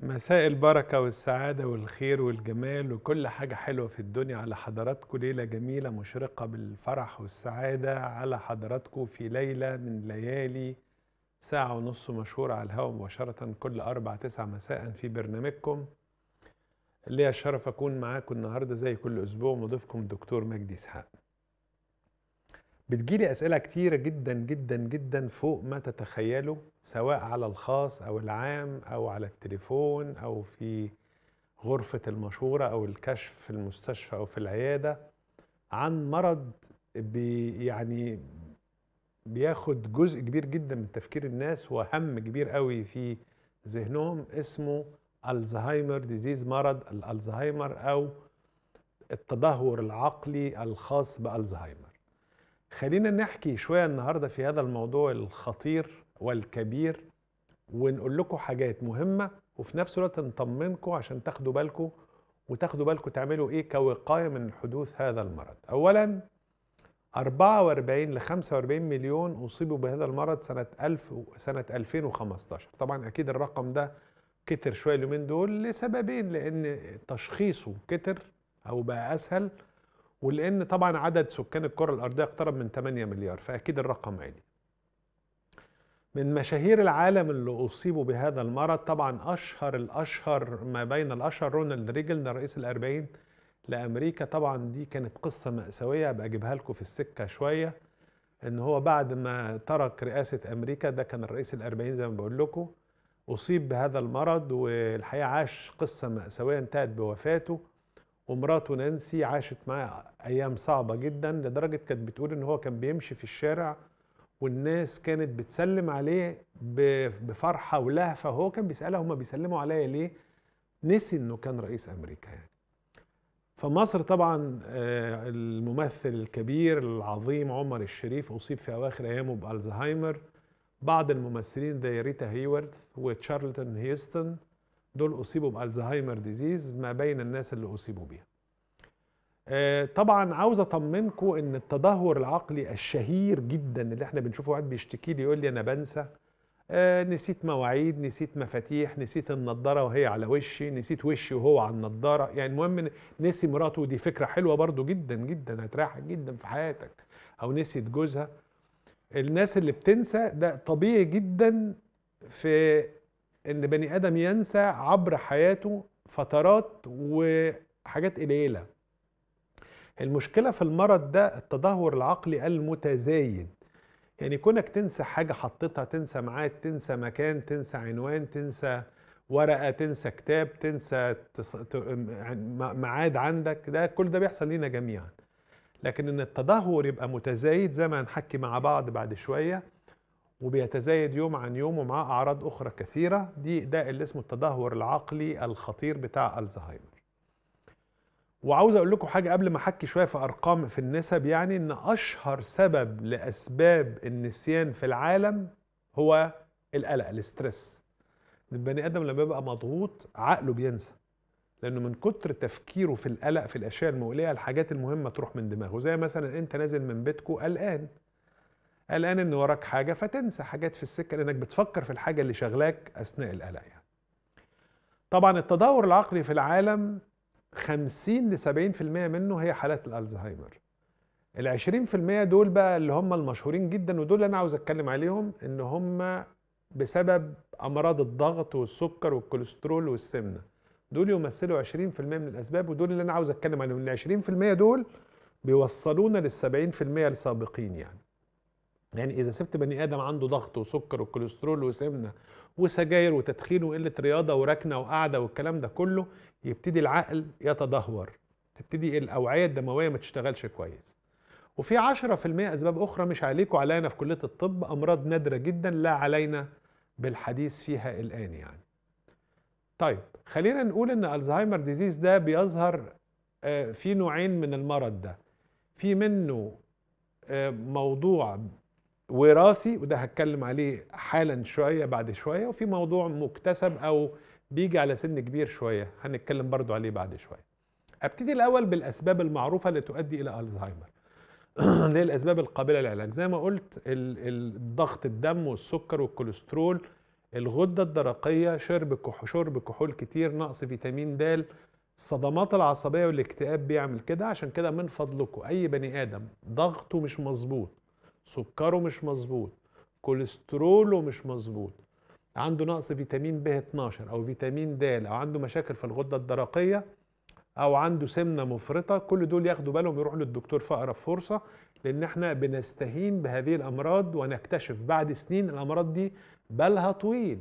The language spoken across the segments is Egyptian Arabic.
مساء البركة والسعادة والخير والجمال وكل حاجة حلوة في الدنيا على حضراتكم ليلة جميلة مشرقة بالفرح والسعادة على حضراتكم في ليلة من ليالي ساعة ونص مشهورة على الهواء مباشرة كل أربع تسعة مساء في برنامجكم ليا الشرف أكون معاكم النهاردة زي كل أسبوع مضيفكم الدكتور مجدي إسحاق بتجيلي أسئلة كتيرة جدا جدا جدا فوق ما تتخيلوا سواء على الخاص أو العام أو على التليفون أو في غرفة المشورة أو الكشف في المستشفى أو في العيادة عن مرض بي يعني بياخد جزء كبير جدا من تفكير الناس وهم كبير قوي في ذهنهم اسمه الزهايمر ديزيز مرض الالزهايمر او التدهور العقلي الخاص بالزهايمر خلينا نحكي شوية النهاردة في هذا الموضوع الخطير والكبير ونقول لكم حاجات مهمة وفي نفس الوقت نطمنكم عشان تاخدوا بالكم وتاخدوا بالكم تعملوا ايه كوقاية من حدوث هذا المرض اولا 44 ل 45 مليون اصيبوا بهذا المرض سنة 1000 سنة 2015 طبعا اكيد الرقم ده كتر شوية اليومين دول لسببين لان تشخيصه كتر او بقى اسهل ولان طبعا عدد سكان الكره الارضيه اقترب من 8 مليار فاكيد الرقم عالي من مشاهير العالم اللي اصيبوا بهذا المرض طبعا اشهر الاشهر ما بين الاشهر رونالد ريجل رئيس الأربعين لامريكا طبعا دي كانت قصه ماساويه ابقى اجيبها لكم في السكه شويه ان هو بعد ما ترك رئاسه امريكا ده كان الرئيس الأربعين زي ما بقول لكم اصيب بهذا المرض والحقيقه عاش قصه ماساويه انتهت بوفاته ومراته نانسي عاشت معاه ايام صعبه جدا لدرجه كانت بتقول ان هو كان بيمشي في الشارع والناس كانت بتسلم عليه بفرحه ولهفه وهو كان بيسالها هما بيسلموا عليا ليه نسي انه كان رئيس امريكا يعني فمصر طبعا الممثل الكبير العظيم عمر الشريف اصيب في اواخر ايامه بالزهايمر بعض الممثلين زي ريتا هيورث وتشارلتون هيستون دول اصيبوا بالزهايمر ديزيز ما بين الناس اللي اصيبوا بيها طبعا عاوز اطمنكم ان التدهور العقلي الشهير جدا اللي احنا بنشوفه واحد بيشتكي لي يقول لي انا بنسى نسيت مواعيد نسيت مفاتيح نسيت النضاره وهي على وشي نسيت وشي وهو على النضاره يعني المهم نسي مراته ودي فكره حلوه برضو جدا جدا هتريحك جدا في حياتك او نسيت جوزها الناس اللي بتنسى ده طبيعي جدا في ان بني ادم ينسى عبر حياته فترات وحاجات قليله المشكله في المرض ده التدهور العقلي المتزايد يعني كونك تنسى حاجه حطيتها تنسى ميعاد تنسى مكان تنسى عنوان تنسى ورقه تنسى كتاب تنسى ميعاد عندك ده كل ده بيحصل لينا جميعا لكن ان التدهور يبقى متزايد زي ما هنحكي مع بعض بعد شويه وبيتزايد يوم عن يوم ومعاه اعراض اخرى كثيره دي ده اللي اسمه التدهور العقلي الخطير بتاع الزهايمر وعاوز اقول لكم حاجه قبل ما احكي شويه في ارقام في النسب يعني ان اشهر سبب لاسباب النسيان في العالم هو القلق الاسترس البني ادم لما بيبقى مضغوط عقله بينسى لانه من كتر تفكيره في القلق في الاشياء المقلقه الحاجات المهمه تروح من دماغه زي مثلا انت نازل من بيتكم قلقان قلقان ان وراك حاجه فتنسى حاجات في السكه لانك بتفكر في الحاجه اللي شغلاك اثناء القلق يعني. طبعا التدهور العقلي في العالم 50 ل 70% منه هي حالات الالزهايمر. ال 20% دول بقى اللي هم المشهورين جدا ودول اللي انا عاوز اتكلم عليهم ان هم بسبب امراض الضغط والسكر والكوليسترول والسمنه. دول يمثلوا 20% من الاسباب ودول اللي انا عاوز اتكلم عليهم ال 20% دول بيوصلونا لل 70% السابقين يعني. يعني اذا سبت بني ادم عنده ضغط وسكر وكوليسترول وسمنه وسجاير وتدخين وقله رياضه وركنه وقعده والكلام ده كله يبتدي العقل يتدهور تبتدي الاوعيه الدمويه ما تشتغلش كويس وفي 10% اسباب اخرى مش عليكم علينا في كليه الطب امراض نادره جدا لا علينا بالحديث فيها الان يعني طيب خلينا نقول ان الزهايمر ديزيز ده بيظهر في نوعين من المرض ده في منه موضوع وراثي وده هتكلم عليه حالا شويه بعد شويه وفي موضوع مكتسب او بيجي على سن كبير شويه هنتكلم برضو عليه بعد شويه ابتدي الاول بالاسباب المعروفه اللي تؤدي الى الزهايمر اللي هي الاسباب القابله للعلاج زي ما قلت الضغط الدم والسكر والكوليسترول الغده الدرقيه شرب كح- شرب كحول كتير نقص فيتامين د الصدمات العصبيه والاكتئاب بيعمل كده عشان كده من فضلكم اي بني ادم ضغطه مش مظبوط سكره مش مظبوط كوليستروله مش مظبوط عنده نقص فيتامين ب 12 او فيتامين د او عنده مشاكل في الغده الدرقيه او عنده سمنه مفرطه كل دول ياخدوا بالهم يروحوا للدكتور في اقرب فرصه لان احنا بنستهين بهذه الامراض ونكتشف بعد سنين الامراض دي بالها طويل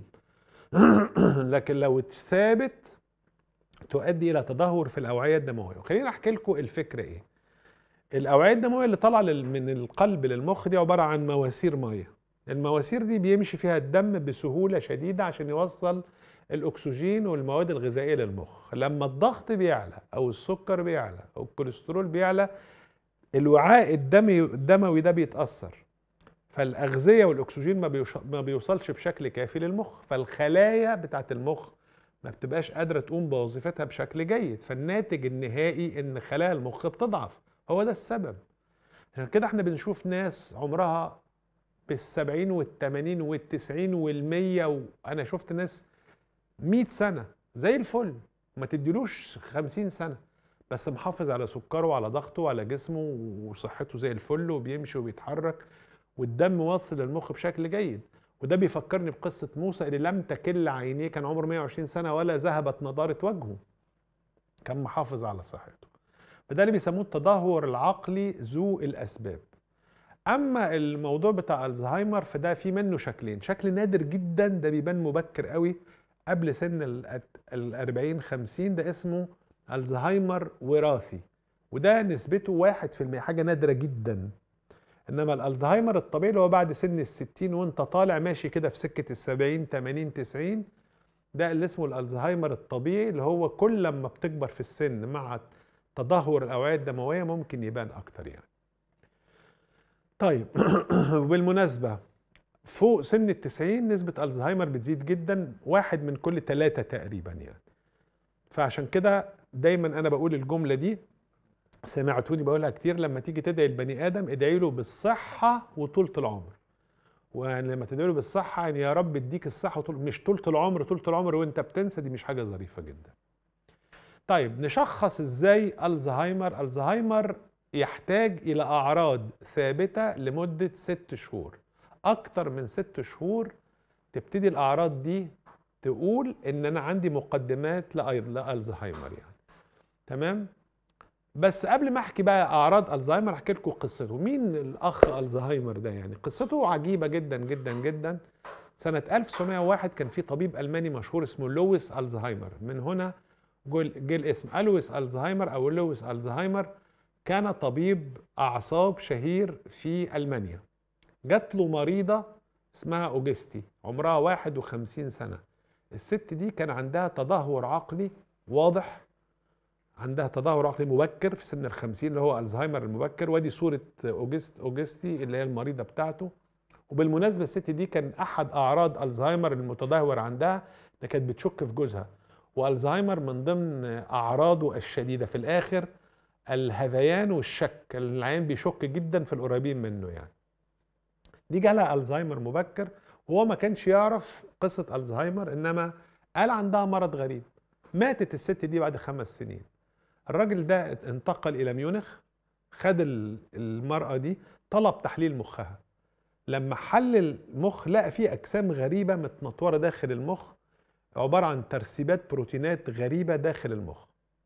لكن لو اتثابت تؤدي الى تدهور في الاوعيه الدمويه وخليني احكي لكم الفكره ايه الاوعيه الدمويه اللي طالعه لل- من القلب للمخ دي عباره عن مواسير ميه المواسير دي بيمشي فيها الدم بسهوله شديده عشان يوصل الاكسجين والمواد الغذائيه للمخ لما الضغط بيعلى او السكر بيعلى او الكوليسترول بيعلى الوعاء الدمي الدموي ده بيتاثر فالاغذيه والاكسجين ما, بيوش- ما بيوصلش بشكل كافي للمخ فالخلايا بتاعت المخ ما بتبقاش قادره تقوم بوظيفتها بشكل جيد فالناتج النهائي ان خلايا المخ بتضعف هو ده السبب عشان كده احنا بنشوف ناس عمرها بالسبعين والتمانين والتسعين والمية وأنا شفت ناس مئة سنة زي الفل ما تديلوش خمسين سنة بس محافظ على سكره وعلى ضغطه وعلى جسمه وصحته زي الفل وبيمشي وبيتحرك والدم واصل للمخ بشكل جيد وده بيفكرني بقصة موسى اللي لم تكل عينيه كان عمره 120 سنة ولا ذهبت نضارة وجهه كان محافظ على صحته فده اللي بيسموه التدهور العقلي ذو الأسباب اما الموضوع بتاع الزهايمر فده في منه شكلين شكل نادر جدا ده بيبان مبكر قوي قبل سن ال 40 50 ده اسمه الزهايمر وراثي وده نسبته واحد في المية حاجة نادرة جدا انما الالزهايمر الطبيعي اللي هو بعد سن الستين وانت طالع ماشي كده في سكة السبعين تمانين تسعين ده اللي اسمه الالزهايمر الطبيعي اللي هو كل لما بتكبر في السن مع تدهور الاوعية الدموية ممكن يبان اكتر يعني طيب وبالمناسبة فوق سن التسعين نسبة الزهايمر بتزيد جدا واحد من كل ثلاثة تقريبا يعني فعشان كده دايما انا بقول الجملة دي سمعتوني بقولها كتير لما تيجي تدعي البني ادم ادعي له بالصحة وطولة العمر ويعني لما تدعي له بالصحة يعني يا رب اديك الصحة وطول مش طولة العمر طولة العمر وانت بتنسى دي مش حاجة ظريفة جدا طيب نشخص ازاي الزهايمر الزهايمر يحتاج الى اعراض ثابته لمده ست شهور اكتر من ست شهور تبتدي الاعراض دي تقول ان انا عندي مقدمات لأي- لالزهايمر يعني تمام بس قبل ما احكي بقى اعراض الزهايمر احكي لكم قصته مين الاخ الزهايمر ده يعني قصته عجيبه جدا جدا جدا سنه 1901 كان في طبيب الماني مشهور اسمه لويس الزهايمر من هنا جه الاسم الويس الزهايمر او لويس الزهايمر كان طبيب أعصاب شهير في ألمانيا جات له مريضة اسمها أوجستي عمرها 51 سنة الست دي كان عندها تدهور عقلي واضح عندها تدهور عقلي مبكر في سن الخمسين اللي هو الزهايمر المبكر ودي صورة أوجست أوجستي اللي هي المريضة بتاعته وبالمناسبة الست دي كان أحد أعراض الزهايمر المتدهور عندها إنها كانت بتشك في جوزها والزهايمر من ضمن أعراضه الشديدة في الآخر الهذيان والشك العين بيشك جدا في القريبين منه يعني دي جالها الزهايمر مبكر وهو ما كانش يعرف قصة الزهايمر انما قال عندها مرض غريب ماتت الست دي بعد خمس سنين الراجل ده انتقل الى ميونخ خد ال- المرأة دي طلب تحليل مخها لما حلل المخ لقى فيه اجسام غريبة متنطورة داخل المخ عبارة عن ترسيبات بروتينات غريبة داخل المخ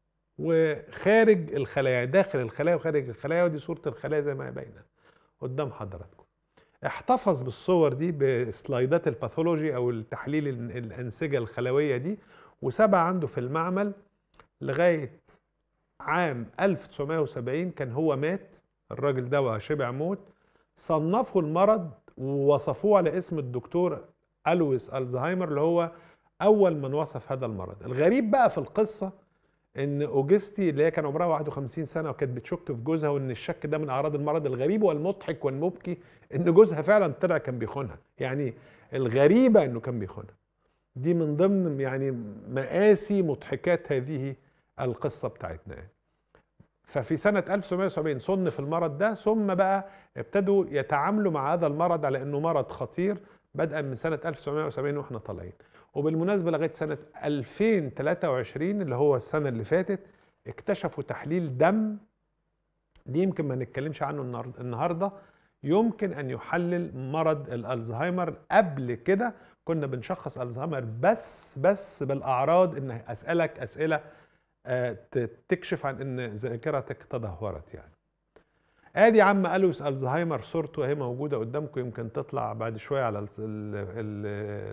وخارج الخلايا داخل الخلايا وخارج الخلايا ودي صورة الخلايا زي ما هي باينة قدام حضراتكم احتفظ بالصور دي بسلايدات الباثولوجي او التحليل ال- الانسجه الخلويه دي وسابها عنده في المعمل لغايه عام 1970 كان هو مات الراجل ده وشبع موت صنفوا المرض ووصفوه على اسم الدكتور الويس الزهايمر اللي هو اول من وصف هذا المرض الغريب بقى في القصه ان اوجستي اللي هي كان عمرها 51 سنه وكانت بتشك في جوزها وان الشك ده من اعراض المرض الغريب والمضحك والمبكي ان جوزها فعلا طلع كان بيخونها يعني الغريبه انه كان بيخونها دي من ضمن يعني مآسي مضحكات هذه القصه بتاعتنا يعني. ففي سنة 1970 صنف المرض ده ثم بقى ابتدوا يتعاملوا مع هذا المرض على انه مرض خطير بدءا من سنه 1970 واحنا طالعين وبالمناسبه لغايه سنه 2023 اللي هو السنه اللي فاتت اكتشفوا تحليل دم دي يمكن ما نتكلمش عنه النهارده يمكن ان يحلل مرض الالزهايمر قبل كده كنا بنشخص الزهايمر بس بس بالاعراض ان اسالك اسئله آه، تكشف عن ان ذاكرتك تدهورت يعني ادي عم الويس الزهايمر صورته اهي موجوده قدامكم يمكن تطلع بعد شويه على ال ال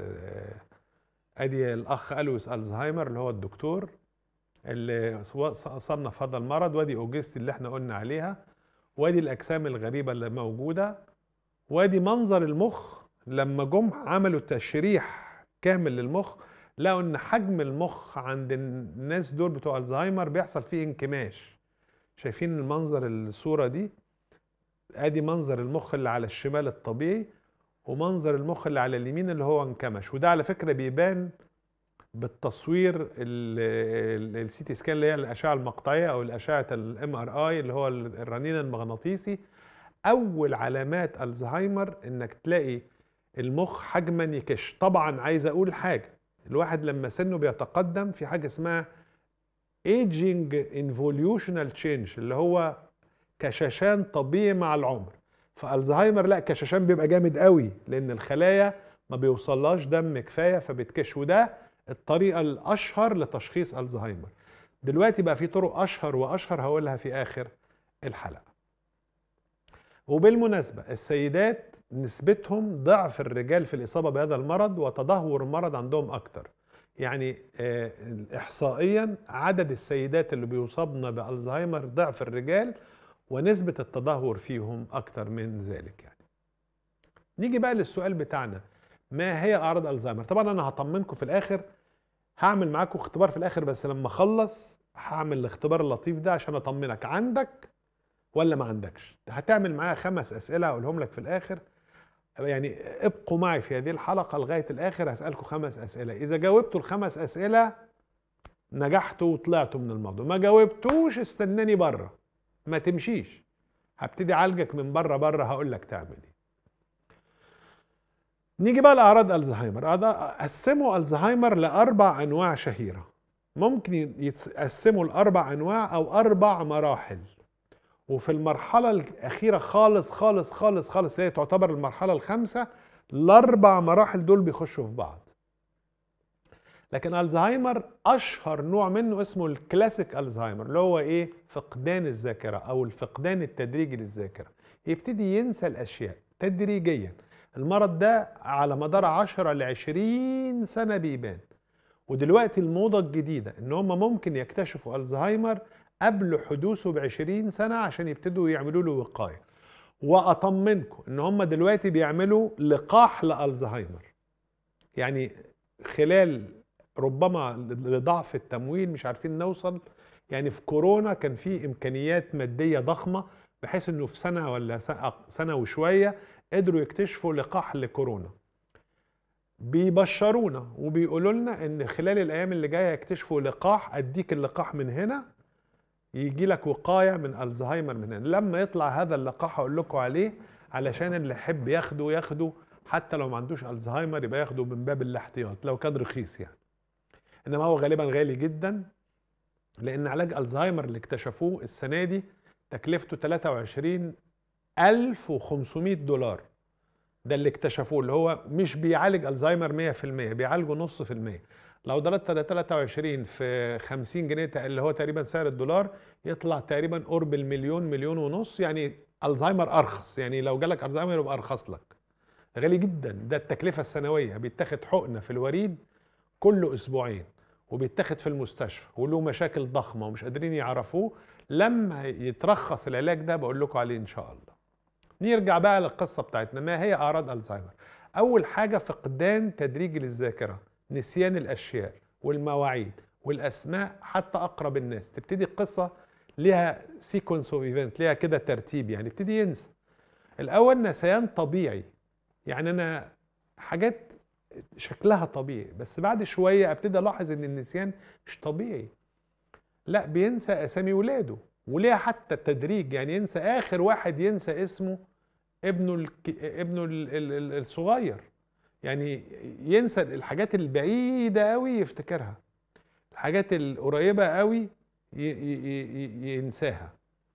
ادي الاخ الويس الزهايمر اللي هو الدكتور اللي صنف هذا المرض وادي اوجستي اللي احنا قلنا عليها وادي الاجسام الغريبه اللي موجوده وادي منظر المخ لما جم عملوا تشريح كامل للمخ لقوا ان حجم المخ عند الناس دول بتوع الزهايمر بيحصل فيه انكماش شايفين المنظر الصوره دي ادي منظر المخ اللي على الشمال الطبيعي ومنظر المخ اللي على اليمين اللي هو انكمش وده على فكره بيبان بالتصوير السي تي سكان اللي هي الاشعه المقطعيه او الاشعه الام ار اي اللي هو الرنين المغناطيسي اول علامات الزهايمر انك تلاقي المخ حجما يكش طبعا عايز اقول حاجه الواحد لما سنه بيتقدم في حاجه اسمها ايجينج انفوليوشنال تشينج اللي هو كشاشان طبيعي مع العمر فالزهايمر لا كشاشان بيبقى جامد قوي لان الخلايا ما بيوصلهاش دم كفايه فبتكش وده الطريقه الاشهر لتشخيص الزهايمر دلوقتي بقى في طرق اشهر واشهر هقولها في اخر الحلقه وبالمناسبه السيدات نسبتهم ضعف الرجال في الاصابه بهذا المرض وتدهور المرض عندهم اكتر يعني آه، احصائيا عدد السيدات اللي بيصابن بالزهايمر ضعف الرجال ونسبة التدهور فيهم أكتر من ذلك يعني نيجي بقى للسؤال بتاعنا ما هي أعراض الزهايمر طبعا أنا هطمنكم في الآخر هعمل معاكم اختبار في الآخر بس لما أخلص هعمل الاختبار اللطيف ده عشان أطمنك عندك ولا ما عندكش هتعمل معايا خمس أسئلة هقولهم لك في الآخر يعني ابقوا معي في هذه الحلقة لغاية الآخر هسألكم خمس أسئلة إذا جاوبتوا الخمس أسئلة نجحتوا وطلعتوا من الموضوع ما جاوبتوش استناني بره ما تمشيش هبتدي اعالجك من بره بره هقول لك تعمل ايه نيجي بقى لاعراض الزهايمر قسموا الزهايمر لاربع انواع شهيره ممكن يتقسموا لاربع انواع او اربع مراحل وفي المرحله الاخيره خالص خالص خالص خالص اللي هي تعتبر المرحله الخامسه الاربع مراحل دول بيخشوا في بعض لكن الزهايمر اشهر نوع منه اسمه الكلاسيك الزهايمر اللي هو ايه فقدان الذاكره او الفقدان التدريجي للذاكره يبتدي ينسى الاشياء تدريجيا المرض ده على مدار 10 ل 20 سنه بيبان ودلوقتي الموضه الجديده ان هم ممكن يكتشفوا الزهايمر قبل حدوثه ب 20 سنه عشان يبتدوا يعملوا له وقايه واطمنكم ان هم دلوقتي بيعملوا لقاح لالزهايمر يعني خلال ربما لضعف التمويل مش عارفين نوصل يعني في كورونا كان في امكانيات ماديه ضخمه بحيث انه في سنه ولا سنه وشويه قدروا يكتشفوا لقاح لكورونا بيبشرونا وبيقولوا لنا ان خلال الايام اللي جايه يكتشفوا لقاح اديك اللقاح من هنا يجي لك وقايه من الزهايمر من هنا لما يطلع هذا اللقاح اقول لكم عليه علشان اللي يحب ياخده ياخده حتى لو ما عندوش الزهايمر يبقى ياخده من باب الاحتياط لو كان رخيص يعني انما هو غالبا غالي جدا لان علاج الزهايمر اللي اكتشفوه السنه دي تكلفته 23500 دولار ده اللي اكتشفوه اللي هو مش بيعالج الزهايمر 100% بيعالجه نص في المية لو ضربت 23 في 50 جنيه اللي هو تقريبا سعر الدولار يطلع تقريبا قرب المليون مليون ونص يعني الزهايمر ارخص يعني لو جالك الزهايمر يبقى ارخص لك غالي جدا ده التكلفه السنويه بيتاخد حقنه في الوريد كل اسبوعين وبيتاخد في المستشفى وله مشاكل ضخمه ومش قادرين يعرفوه لما يترخص العلاج ده بقول لكم عليه ان شاء الله نرجع بقى للقصه بتاعتنا ما هي اعراض الزهايمر اول حاجه فقدان تدريجي للذاكره نسيان الاشياء والمواعيد والاسماء حتى اقرب الناس تبتدي القصه ليها سيكونس اوف ايفنت ليها كده ترتيب يعني يبتدي ينسى الاول نسيان طبيعي يعني انا حاجات شكلها طبيعي بس بعد شويه ابتدي الاحظ ان النسيان مش طبيعي لا بينسى اسامي ولاده وليها حتى التدريج يعني ينسى اخر واحد ينسى اسمه ابنه الك... ابنه الصغير يعني ينسى الحاجات البعيده قوي يفتكرها الحاجات القريبه قوي ينساها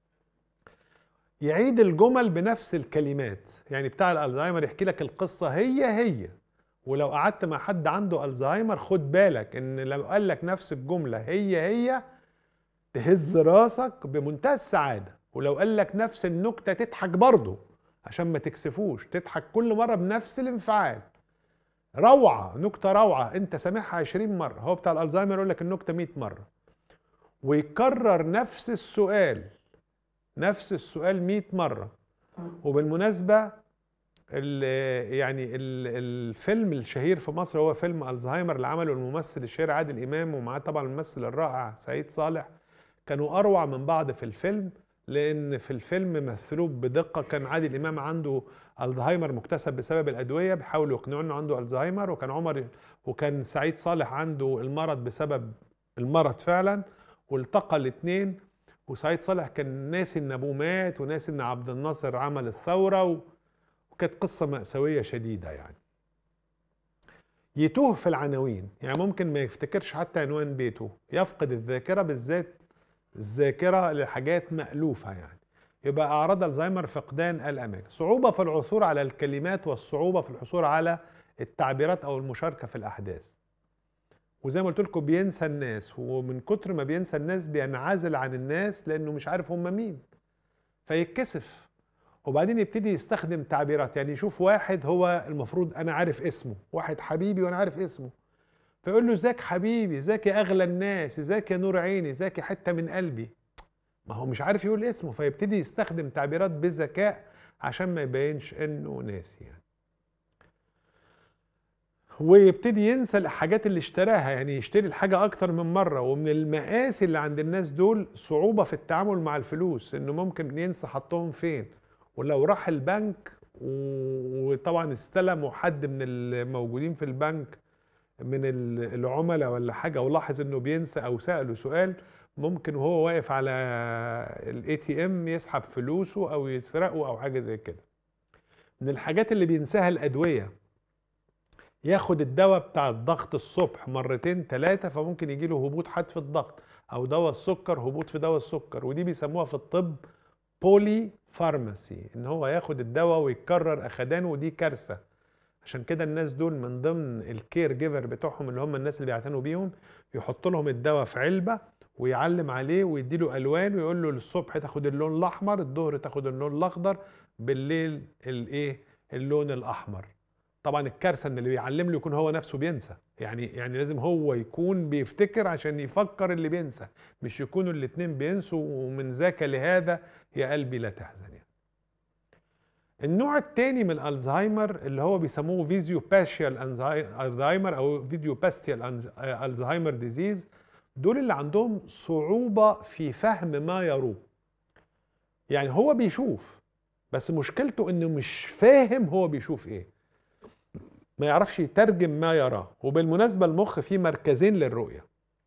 يعيد الجمل بنفس الكلمات يعني بتاع الالزهايمر يحكي لك القصه هي هي ولو قعدت مع حد عنده الزهايمر خد بالك ان لو قال لك نفس الجمله هي هي تهز راسك بمنتهى السعاده ولو قال لك نفس النكته تضحك برضه عشان ما تكسفوش تضحك كل مره بنفس الانفعال روعه نكته روعه انت سامعها 20 مره هو بتاع الالزهايمر يقول لك النكته 100 مره ويكرر نفس السؤال نفس السؤال 100 مره وبالمناسبه ال يعني ال الفيلم الشهير في مصر هو فيلم الزهايمر اللي عمله الممثل الشهير عادل امام ومعاه طبعا الممثل الرائع سعيد صالح كانوا اروع من بعض في الفيلم لان في الفيلم مثلوه بدقه كان عادل امام عنده الزهايمر مكتسب بسبب الادويه بيحاولوا يقنعوا انه عنده الزهايمر وكان عمر وكان سعيد صالح عنده المرض بسبب المرض فعلا والتقى الاثنين وسعيد صالح كان ناسي ان ابوه مات وناسي ان عبد الناصر عمل الثوره وكانت قصه ماساويه شديده يعني يتوه في العناوين يعني ممكن ما يفتكرش حتى عنوان بيته يفقد الذاكره بالذات الذاكره لحاجات مالوفه يعني يبقى اعراض الزهايمر فقدان الاماكن صعوبه في العثور على الكلمات والصعوبه في الحصول على التعبيرات او المشاركه في الاحداث وزي ما قلت لكم بينسى الناس ومن كتر ما بينسى الناس بينعزل عن الناس لانه مش عارف هم مين فيتكسف وبعدين يبتدي يستخدم تعبيرات يعني يشوف واحد هو المفروض انا عارف اسمه واحد حبيبي وانا عارف اسمه فيقول له ازيك حبيبي ازيك يا اغلى الناس ازيك يا نور عيني ازيك يا حته من قلبي ما هو مش عارف يقول اسمه فيبتدي يستخدم تعبيرات بذكاء عشان ما يبينش انه ناسي يعني ويبتدي ينسى الحاجات اللي اشتراها يعني يشتري الحاجة أكتر من مرة ومن المقاسي اللي عند الناس دول صعوبة في التعامل مع الفلوس إنه ممكن ينسى حطهم فين ولو راح البنك وطبعا استلموا حد من الموجودين في البنك من العملاء ولا حاجة ولاحظ إنه بينسى أو سأله سؤال ممكن وهو واقف على الاي تي ام يسحب فلوسه او يسرقه او حاجه زي كده من الحاجات اللي بينساها الادويه ياخد الدواء بتاع الضغط الصبح مرتين ثلاثه فممكن يجي له هبوط حاد في الضغط او دواء السكر هبوط في دواء السكر ودي بيسموها في الطب بولي فارماسي ان هو ياخد الدواء ويكرر اخدانه ودي كارثه عشان كده الناس دول من ضمن الكير جيفر بتوعهم اللي هم الناس اللي بيعتنوا بيهم يحط لهم الدواء في علبه ويعلم عليه ويدي له الوان ويقول له الصبح تاخد اللون الاحمر الظهر تاخد اللون الاخضر بالليل الايه اللون الاحمر طبعا الكارثه ان اللي بيعلم له يكون هو نفسه بينسى يعني يعني لازم هو يكون بيفتكر عشان يفكر اللي بينسى مش يكونوا الاثنين بينسوا ومن ذاك لهذا يا قلبي لا تحزن يعني. النوع الثاني من الزهايمر اللي هو بيسموه فيزيو باشيال الزهايمر او فيديو باستيال الزهايمر ديزيز دول اللي عندهم صعوبة في فهم ما يروه يعني هو بيشوف بس مشكلته انه مش فاهم هو بيشوف ايه ما يعرفش يترجم ما يراه وبالمناسبة المخ فيه مركزين للرؤية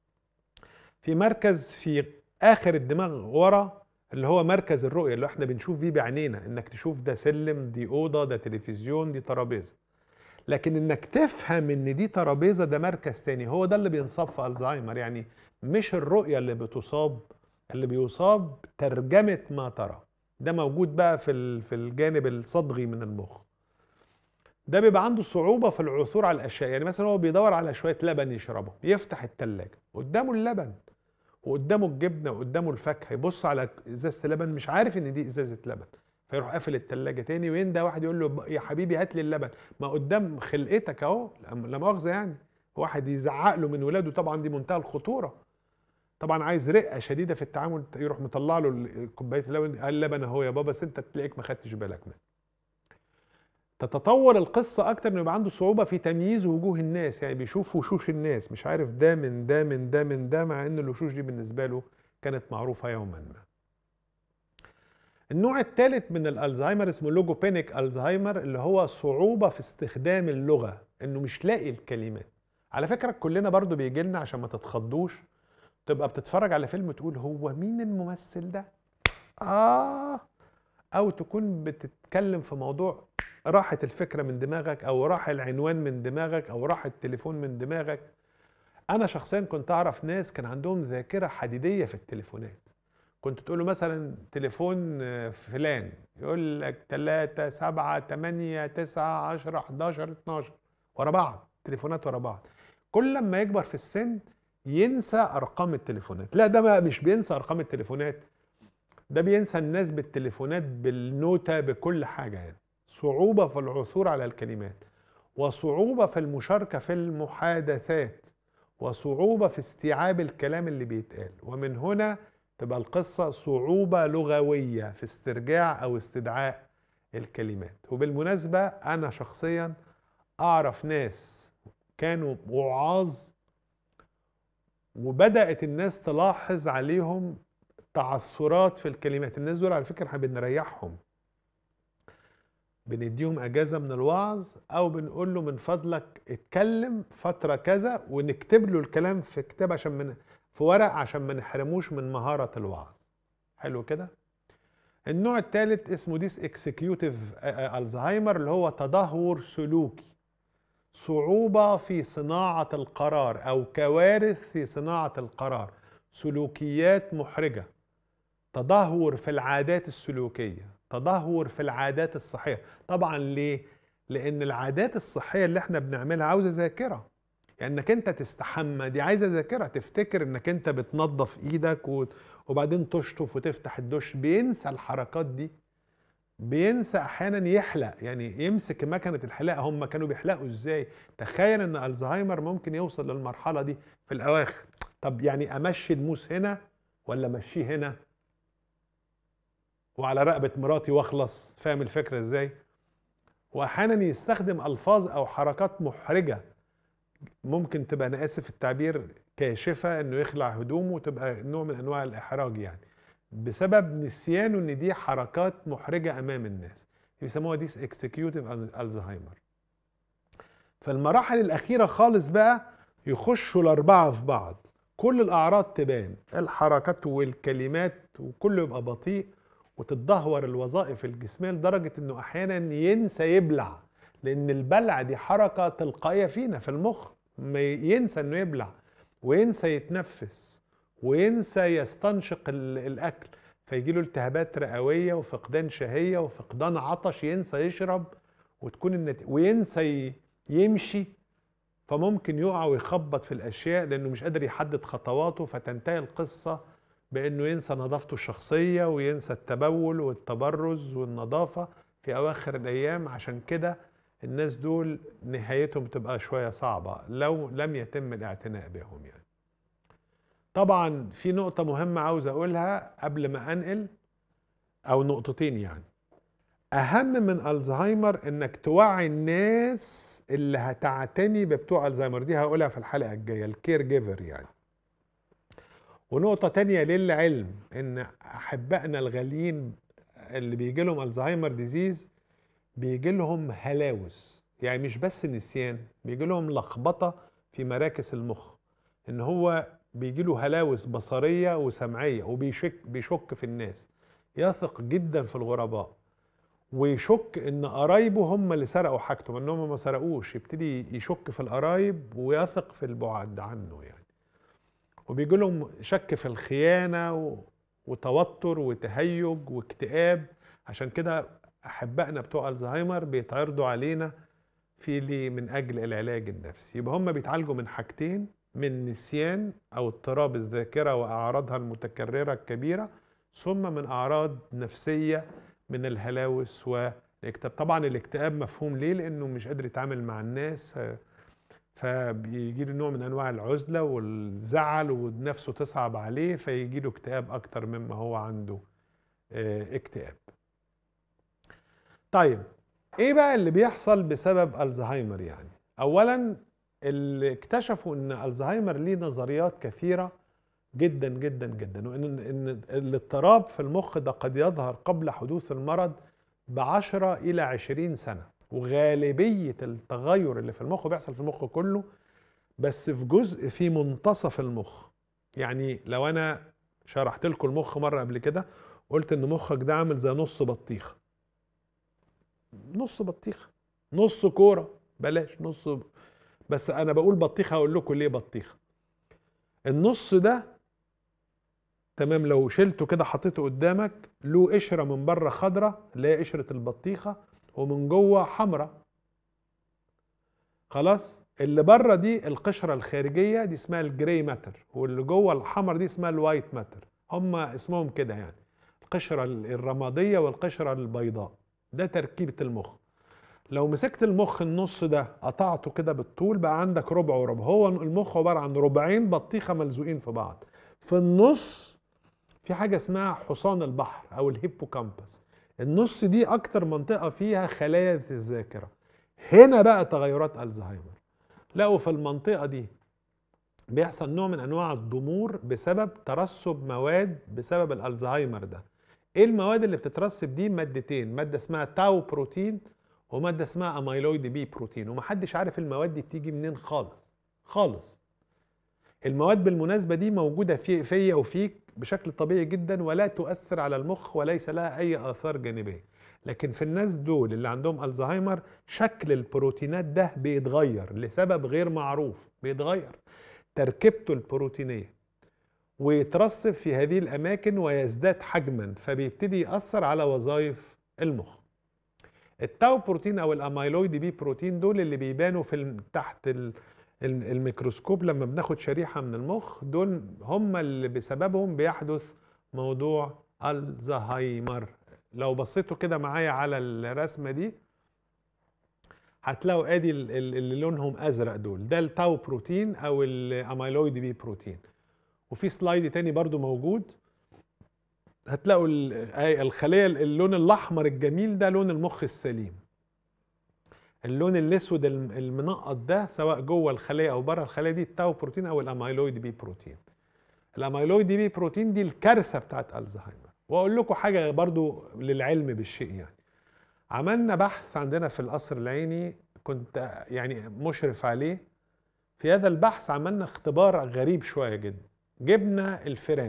في مركز في اخر الدماغ ورا اللي هو مركز الرؤية اللي احنا بنشوف بيه بعينينا انك تشوف ده سلم دي اوضة ده تلفزيون دي ترابيزة لكن انك تفهم ان دي ترابيزه ده مركز تاني هو ده اللي بينصاب في الزهايمر يعني مش الرؤيه اللي بتصاب اللي بيصاب ترجمه ما ترى ده موجود بقى في في الجانب الصدغي من المخ ده بيبقى عنده صعوبة في العثور على الأشياء يعني مثلا هو بيدور على شوية لبن يشربه يفتح التلاجة قدامه اللبن وقدامه الجبنة وقدامه الفاكهة يبص على إزازة اللبن مش عارف إن دي إزازة لبن فيروح قافل التلاجة تاني وينده واحد يقول له يا حبيبي هات لي اللبن ما قدام خلقتك اهو لا مؤاخذه يعني واحد يزعق له من ولاده طبعا دي منتهى الخطوره طبعا عايز رقه شديده في التعامل يروح مطلع له كوبايه اللبن قال اللبن اهو يا بابا بس انت تلاقيك ما خدتش بالك منه تتطور القصه اكتر انه يبقى عنده صعوبه في تمييز وجوه الناس يعني بيشوف وشوش الناس مش عارف ده من ده من ده من ده مع ان الوشوش دي بالنسبه له كانت معروفه يوما ما النوع الثالث من الالزهايمر اسمه لوجوبينيك الزهايمر اللي هو صعوبة في استخدام اللغة انه مش لاقي الكلمات على فكرة كلنا برضو بيجي لنا عشان ما تتخضوش تبقى بتتفرج على فيلم تقول هو مين الممثل ده اه او تكون بتتكلم في موضوع راحت الفكره من دماغك او راح العنوان من دماغك او راح التليفون من دماغك انا شخصيا كنت اعرف ناس كان عندهم ذاكره حديديه في التليفونات كنت تقول له مثلا تليفون فلان يقول لك 3 7 8 9 10 11 12 ورا بعض تليفونات ورا بعض كل لما يكبر في السن ينسى ارقام التليفونات لا ده مش بينسى ارقام التليفونات ده بينسى الناس بالتليفونات بالنوتة بكل حاجة يعني صعوبة في العثور على الكلمات وصعوبة في المشاركة في المحادثات وصعوبة في استيعاب الكلام اللي بيتقال ومن هنا تبقى القصة صعوبة لغوية في استرجاع أو استدعاء الكلمات وبالمناسبة أنا شخصيا أعرف ناس كانوا وعاظ وبدأت الناس تلاحظ عليهم تعثرات في الكلمات الناس دول على فكرة احنا بنريحهم بنديهم اجازه من الوعظ او بنقول له من فضلك اتكلم فتره كذا ونكتب له الكلام في كتاب عشان من في ورق عشان ما نحرموش من مهاره الوعظ حلو كده النوع الثالث اسمه ديس اكسكيوتيف الزهايمر اللي هو تدهور سلوكي صعوبه في صناعه القرار او كوارث في صناعه القرار سلوكيات محرجه تدهور في العادات السلوكيه تدهور في العادات الصحيه طبعا ليه لان العادات الصحيه اللي احنا بنعملها عاوزه ذاكره يعني انك انت تستحمى دي عايزه ذاكره تفتكر انك انت بتنظف ايدك وبعدين تشطف وتفتح الدش بينسى الحركات دي بينسى احيانا يحلق يعني يمسك مكنه الحلاقه هم كانوا بيحلقوا ازاي تخيل ان الزهايمر ممكن يوصل للمرحله دي في الاواخر طب يعني امشي الموس هنا ولا امشيه هنا وعلى رقبه مراتي واخلص فاهم الفكره ازاي واحيانا يستخدم الفاظ او حركات محرجه ممكن تبقى انا اسف التعبير كاشفه انه يخلع هدومه وتبقى نوع من انواع الاحراج يعني بسبب نسيانه ان دي حركات محرجه امام الناس بيسموها ديس اكسكيوتيف الزهايمر فالمراحل الاخيره خالص بقى يخشوا الاربعه في بعض كل الاعراض تبان الحركات والكلمات وكله يبقى بطيء وتتدهور الوظائف الجسميه لدرجه انه احيانا ينسى يبلع لان البلع دي حركه تلقائيه فينا في المخ ما ينسى انه يبلع وينسى يتنفس وينسى يستنشق الاكل فيجي له التهابات رئويه وفقدان شهيه وفقدان عطش ينسى يشرب وتكون النت... وينسى يمشي فممكن يقع ويخبط في الاشياء لانه مش قادر يحدد خطواته فتنتهي القصه بانه ينسى نظافته الشخصيه وينسى التبول والتبرز والنظافه في اواخر الايام عشان كده الناس دول نهايتهم بتبقى شويه صعبه لو لم يتم الاعتناء بهم يعني طبعا في نقطه مهمه عاوز اقولها قبل ما انقل او نقطتين يعني اهم من الزهايمر انك توعي الناس اللي هتعتني ببتوع الزهايمر دي هقولها في الحلقه الجايه الكير جيفر يعني ونقطة تانية للعلم إن أحبائنا الغاليين اللي بيجي لهم الزهايمر ديزيز بيجي لهم هلاوس يعني مش بس نسيان بيجي لهم لخبطة في مراكز المخ إن هو بيجي له هلاوس بصرية وسمعية وبيشك بيشك في الناس يثق جدا في الغرباء ويشك ان قرايبه هم اللي سرقوا حاجته انهم ما سرقوش يبتدي يشك في القرايب ويثق في البعد عنه يعني وبيجي لهم شك في الخيانه وتوتر وتهيج واكتئاب عشان كده احبائنا بتوع الزهايمر بيتعرضوا علينا في لي من اجل العلاج النفسي يبقى هم بيتعالجوا من حاجتين من نسيان او اضطراب الذاكره واعراضها المتكرره الكبيره ثم من اعراض نفسيه من الهلاوس والاكتئاب طبعا الاكتئاب مفهوم ليه لانه مش قادر يتعامل مع الناس فبيجي له نوع من انواع العزله والزعل ونفسه تصعب عليه فيجي له اكتئاب اكتر مما هو عنده آه، اكتئاب طيب ايه بقى اللي بيحصل بسبب الزهايمر يعني اولا اللي اكتشفوا ان الزهايمر ليه نظريات كثيره جدا جدا جدا وان ان الاضطراب في المخ ده قد يظهر قبل حدوث المرض بعشرة الى عشرين سنه وغالبيه التغير اللي في المخ بيحصل في المخ كله بس في جزء في منتصف المخ يعني لو انا شرحت لكم المخ مره قبل كده قلت ان مخك ده عامل زي نص بطيخه نص بطيخه نص كوره بلاش نص بس انا بقول بطيخه هقول لكم ليه بطيخه النص ده تمام لو شلته كده حطيته قدامك له قشره من بره خضره اللي هي قشره البطيخه ومن جوه حمراء خلاص اللي بره دي القشره الخارجيه دي اسمها الجراي ماتر واللي جوه الحمر دي اسمها الوايت ماتر هم اسمهم كده يعني القشره الرماديه والقشره البيضاء ده تركيبه المخ لو مسكت المخ النص ده قطعته كده بالطول بقى عندك ربع وربع هو المخ عباره عن ربعين بطيخه ملزوقين في بعض في النص في حاجه اسمها حصان البحر او الهيبوكامبس النص دي اكتر منطقه فيها خلايا الذاكره هنا بقى تغيرات الزهايمر لقوا في المنطقه دي بيحصل نوع من انواع الضمور بسبب ترسب مواد بسبب الالزهايمر ده ايه المواد اللي بتترسب دي مادتين ماده اسمها تاو بروتين وماده اسمها اميلويد بي بروتين ومحدش عارف المواد دي بتيجي منين خالص خالص المواد بالمناسبه دي موجوده في فيا وفيك بشكل طبيعي جدا ولا تؤثر على المخ وليس لها اي اثار جانبيه لكن في الناس دول اللي عندهم الزهايمر شكل البروتينات ده بيتغير لسبب غير معروف بيتغير تركيبته البروتينيه ويترسب في هذه الاماكن ويزداد حجما فبيبتدي ياثر على وظائف المخ التاو بروتين او الاميلويد بي بروتين دول اللي بيبانوا في تحت الميكروسكوب لما بناخد شريحه من المخ دول هم اللي بسببهم بيحدث موضوع الزهايمر لو بصيتوا كده معايا على الرسمه دي هتلاقوا ادي اللي لونهم ازرق دول ده التاو بروتين او الاميلويد بي بروتين وفي سلايد تاني برضو موجود هتلاقوا الخليه اللون الاحمر الجميل ده لون المخ السليم اللون الاسود المنقط ده سواء جوه الخليه او بره الخليه دي التاو بروتين او الاميلويد بي بروتين الاميلويد بي بروتين دي الكارثه بتاعت الزهايمر واقول لكم حاجه برضو للعلم بالشيء يعني عملنا بحث عندنا في القصر العيني كنت يعني مشرف عليه في هذا البحث عملنا اختبار غريب شويه جدا جبنا الفيران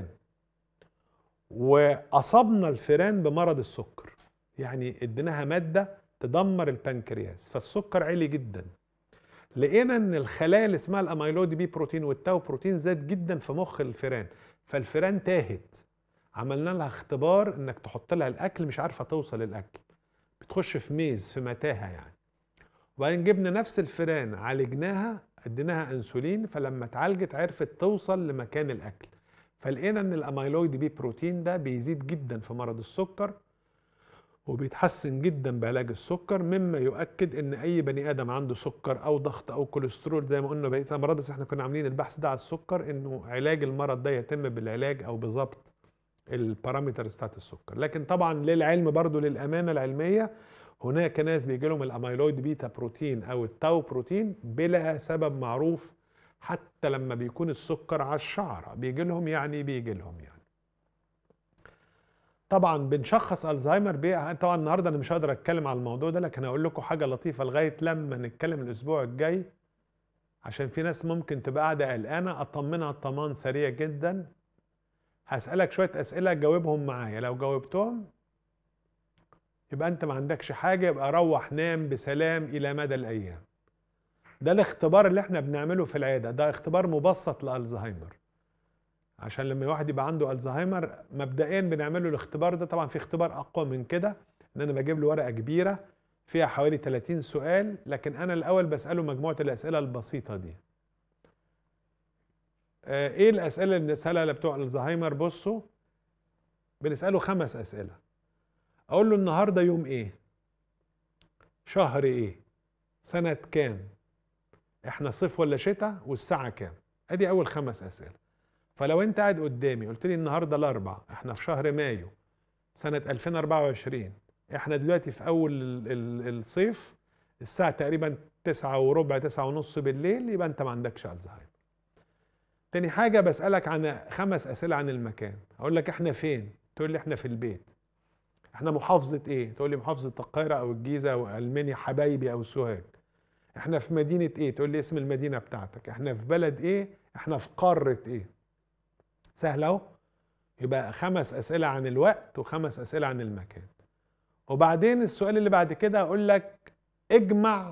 واصبنا الفيران بمرض السكر يعني اديناها ماده تدمر البنكرياس فالسكر عالي جدا لقينا ان الخلايا اللي اسمها الاميلويد بي بروتين والتاو بروتين زاد جدا في مخ الفيران فالفيران تاهت عملنا لها اختبار انك تحط لها الاكل مش عارفه توصل الاكل بتخش في ميز في متاهه يعني وبعدين جبنا نفس الفيران عالجناها اديناها انسولين فلما اتعالجت عرفت توصل لمكان الاكل فلقينا ان الاميلويد بي بروتين ده بيزيد جدا في مرض السكر وبيتحسن جدا بعلاج السكر مما يؤكد ان اي بني ادم عنده سكر او ضغط او كوليسترول زي ما قلنا بقيه الامراض بس احنا كنا عاملين البحث ده على السكر انه علاج المرض ده يتم بالعلاج او بضبط البارامترز بتاعت السكر لكن طبعا للعلم برضو للامانه العلميه هناك ناس بيجي لهم الاميلويد بيتا بروتين او التاو بروتين بلا سبب معروف حتى لما بيكون السكر على الشعر بيجي لهم يعني بيجي لهم يعني طبعا بنشخص الزهايمر بيه طبعا النهارده انا مش هقدر اتكلم على الموضوع ده لكن هقول لكم حاجه لطيفه لغايه لما نتكلم الاسبوع الجاي عشان في ناس ممكن تبقى قاعده قلقانه اطمنها طمان سريع جدا هسالك شويه اسئله جاوبهم معايا لو جاوبتهم يبقى انت ما عندكش حاجه يبقى روح نام بسلام الى مدى الايام ده الاختبار اللي احنا بنعمله في العياده ده اختبار مبسط لالزهايمر عشان لما واحد يبقى عنده الزهايمر مبدئيا بنعمل له الاختبار ده طبعا في اختبار اقوى من كده ان انا بجيب له ورقه كبيره فيها حوالي 30 سؤال لكن انا الاول بساله مجموعه الاسئله البسيطه دي آه، ايه الاسئله اللي بنسالها لبتوع الزهايمر بصوا بنساله خمس اسئله اقول له النهارده يوم ايه شهر ايه سنه كام احنا صيف ولا شتاء والساعه كام ادي اول خمس اسئله فلو انت قاعد قدامي قلت لي النهارده الاربع احنا في شهر مايو سنه 2024 احنا دلوقتي في اول الصيف الساعه تقريبا تسعة وربع تسعة ونص بالليل يبقى انت ما عندكش الزهايمر تاني حاجة بسألك عن خمس أسئلة عن المكان أقول لك إحنا فين تقول لي إحنا في البيت إحنا محافظة إيه تقول لي محافظة القاهرة أو الجيزة أو ألمانيا حبايبي أو سوهاج إحنا في مدينة إيه تقول لي اسم المدينة بتاعتك إحنا في بلد إيه إحنا في قارة إيه سهل اهو يبقى خمس أسئلة عن الوقت وخمس أسئلة عن المكان وبعدين السؤال اللي بعد كده أقول لك اجمع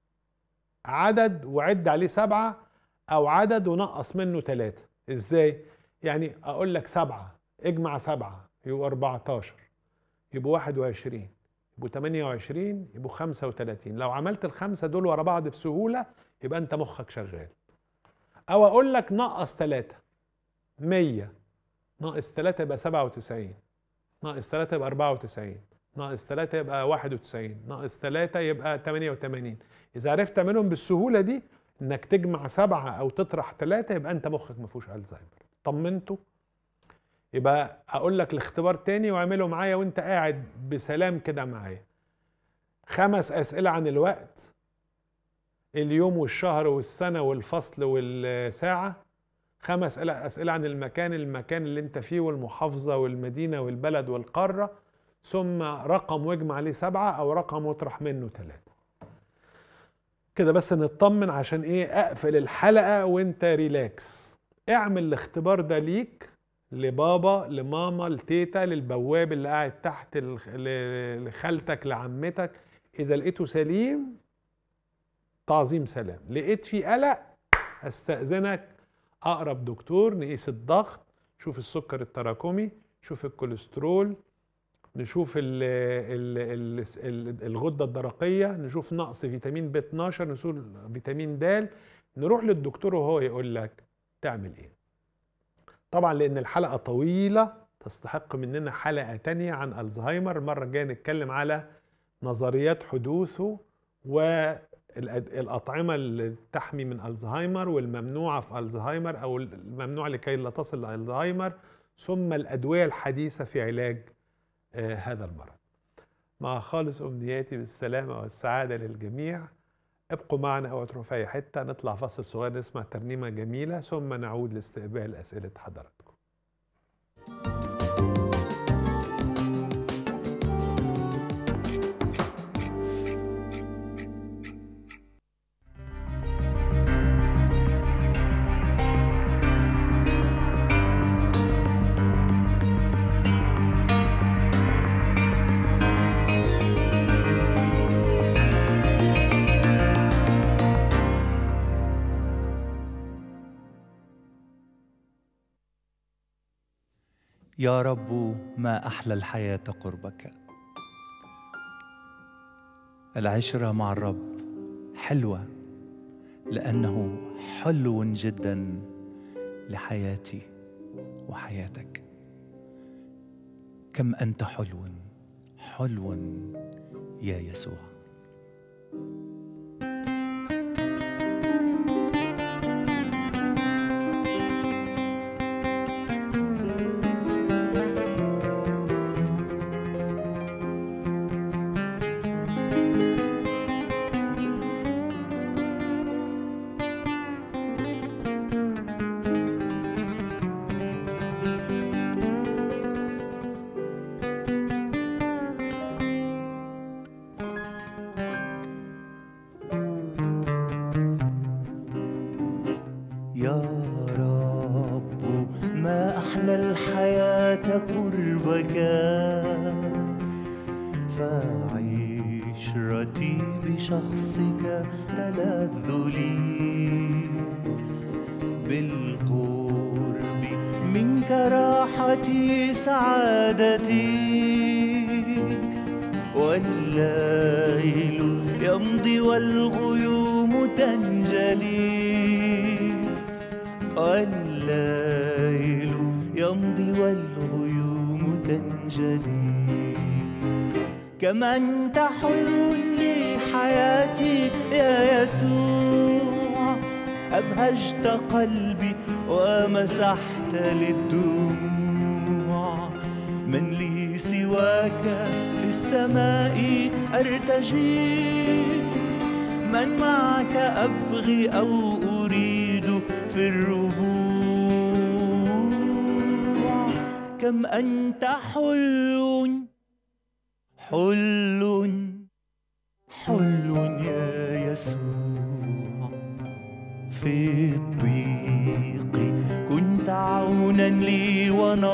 عدد وعد عليه سبعة أو عدد ونقص منه ثلاثة إزاي؟ يعني أقول لك سبعة اجمع سبعة يبقوا 14 يبقوا 21 يبقوا 28 يبقوا 35 لو عملت الخمسة دول ورا بعض بسهولة يبقى أنت مخك شغال أو أقول لك نقص ثلاثة 100 ناقص 3 يبقى 97 ناقص 3 يبقى 94 ناقص 3 يبقى 91 ناقص 3 يبقى 88 اذا عرفت تعملهم بالسهوله دي انك تجمع سبعه او تطرح ثلاثه يبقى انت مخك ما فيهوش الزهايمر طمنته يبقى اقول لك الاختبار تاني واعمله معايا وانت قاعد بسلام كده معايا خمس اسئله عن الوقت اليوم والشهر والسنه والفصل والساعه خمس أسئلة عن المكان المكان اللي انت فيه والمحافظة والمدينة والبلد والقارة ثم رقم واجمع عليه سبعة أو رقم واطرح منه ثلاثة كده بس نطمن عشان ايه اقفل الحلقة وانت ريلاكس اعمل الاختبار ده ليك لبابا لماما لتيتا للبواب اللي قاعد تحت لخالتك لعمتك اذا لقيته سليم تعظيم سلام لقيت في قلق استأذنك اقرب دكتور نقيس الضغط نشوف السكر التراكمي نشوف الكوليسترول نشوف ال ال ال الغده الدرقيه نشوف نقص فيتامين ب 12 نشوف فيتامين د نروح للدكتور وهو يقول لك تعمل ايه طبعا لان الحلقه طويله تستحق مننا حلقه تانية عن الزهايمر المره الجايه نتكلم على نظريات حدوثه و الأطعمة اللي تحمي من الزهايمر والممنوعة في الزهايمر أو الممنوعة لكي لا تصل للزهايمر ثم الأدوية الحديثة في علاج آه هذا المرض مع خالص أمنياتي بالسلامة والسعادة للجميع ابقوا معنا أو تروحوا في أي حتة نطلع فاصل صغير نسمع ترنيمة جميلة ثم نعود لاستقبال أسئلة حضراتكم يا رب ما احلى الحياه قربك العشره مع الرب حلوه لانه حلو جدا لحياتي وحياتك كم انت حلو حلو يا يسوع قلبي ومسحت للدموع من لي سواك في السماء أرتجي من معك أبغي أو أريد في الربوع كم أنت حلو حلو حلو يا يسوع في الضيق كنت عون عونا لي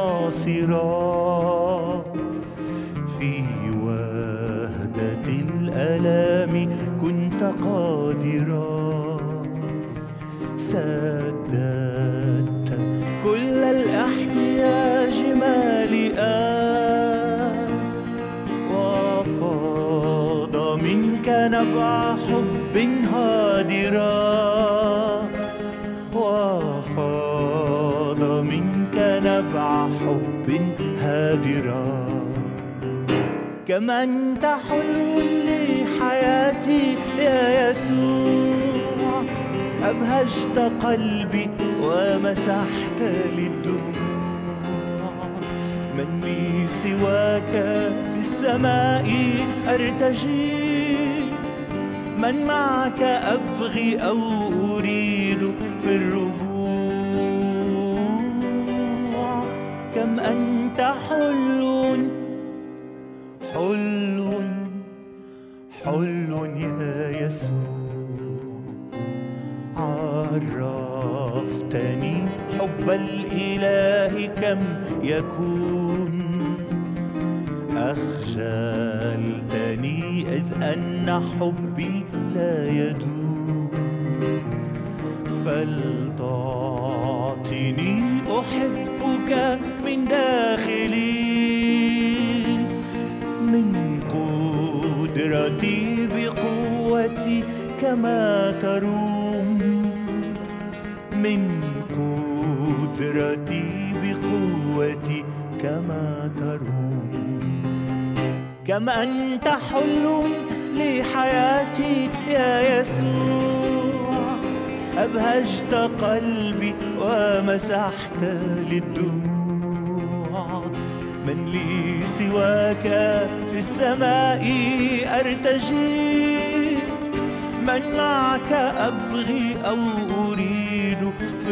وناصرا في وهدة الألام كنت قادرا سددت كل الاحتياج مالئا وفاض منك نبع حب هادرا وفاض منك نبع حب هادرا كما انت حلو لحياتي يا يسوع أبهجت قلبي ومسحت للدموع من لي سواك في السماء أرتجي من معك أبغي أو أريد في الربوع كم أنت حلو حلو حلو يا يسوع عرفتني حب الإله كم يكون أخجلتني إذ أن حبي لا يدوم فلتعطني أحبك من داخلي من قدرتي بقوتي كما تروم من قدرتي بقوتي كما تروم كم أنت حلو لحياتي يا يسوع أبهجت قلبي ومسحت للدموع من لي سواك في السماء أرتجي من معك أبغي أو أريد في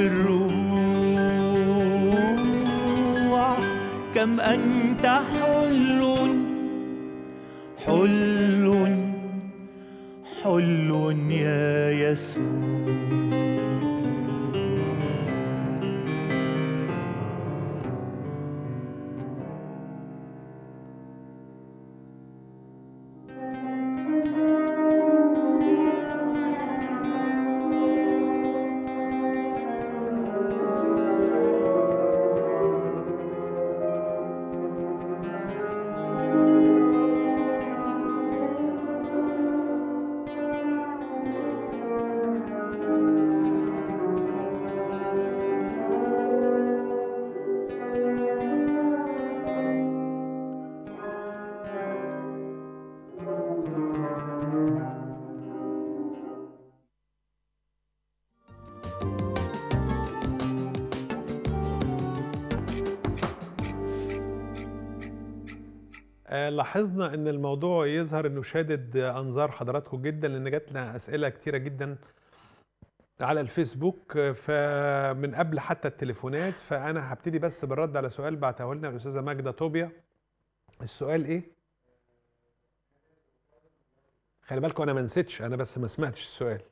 الربوع كم أنت حلو حلو حلو يا يسوع آه، لاحظنا ان الموضوع يظهر انه شادد انظار حضراتكم جدا لان جات لنا اسئله كتيره جدا على الفيسبوك آه، فمن قبل حتى التليفونات فانا هبتدي بس بالرد على سؤال بعته لنا الاستاذه ماجده طوبيا السؤال ايه خلي بالكم انا ما نسيتش انا بس ما سمعتش السؤال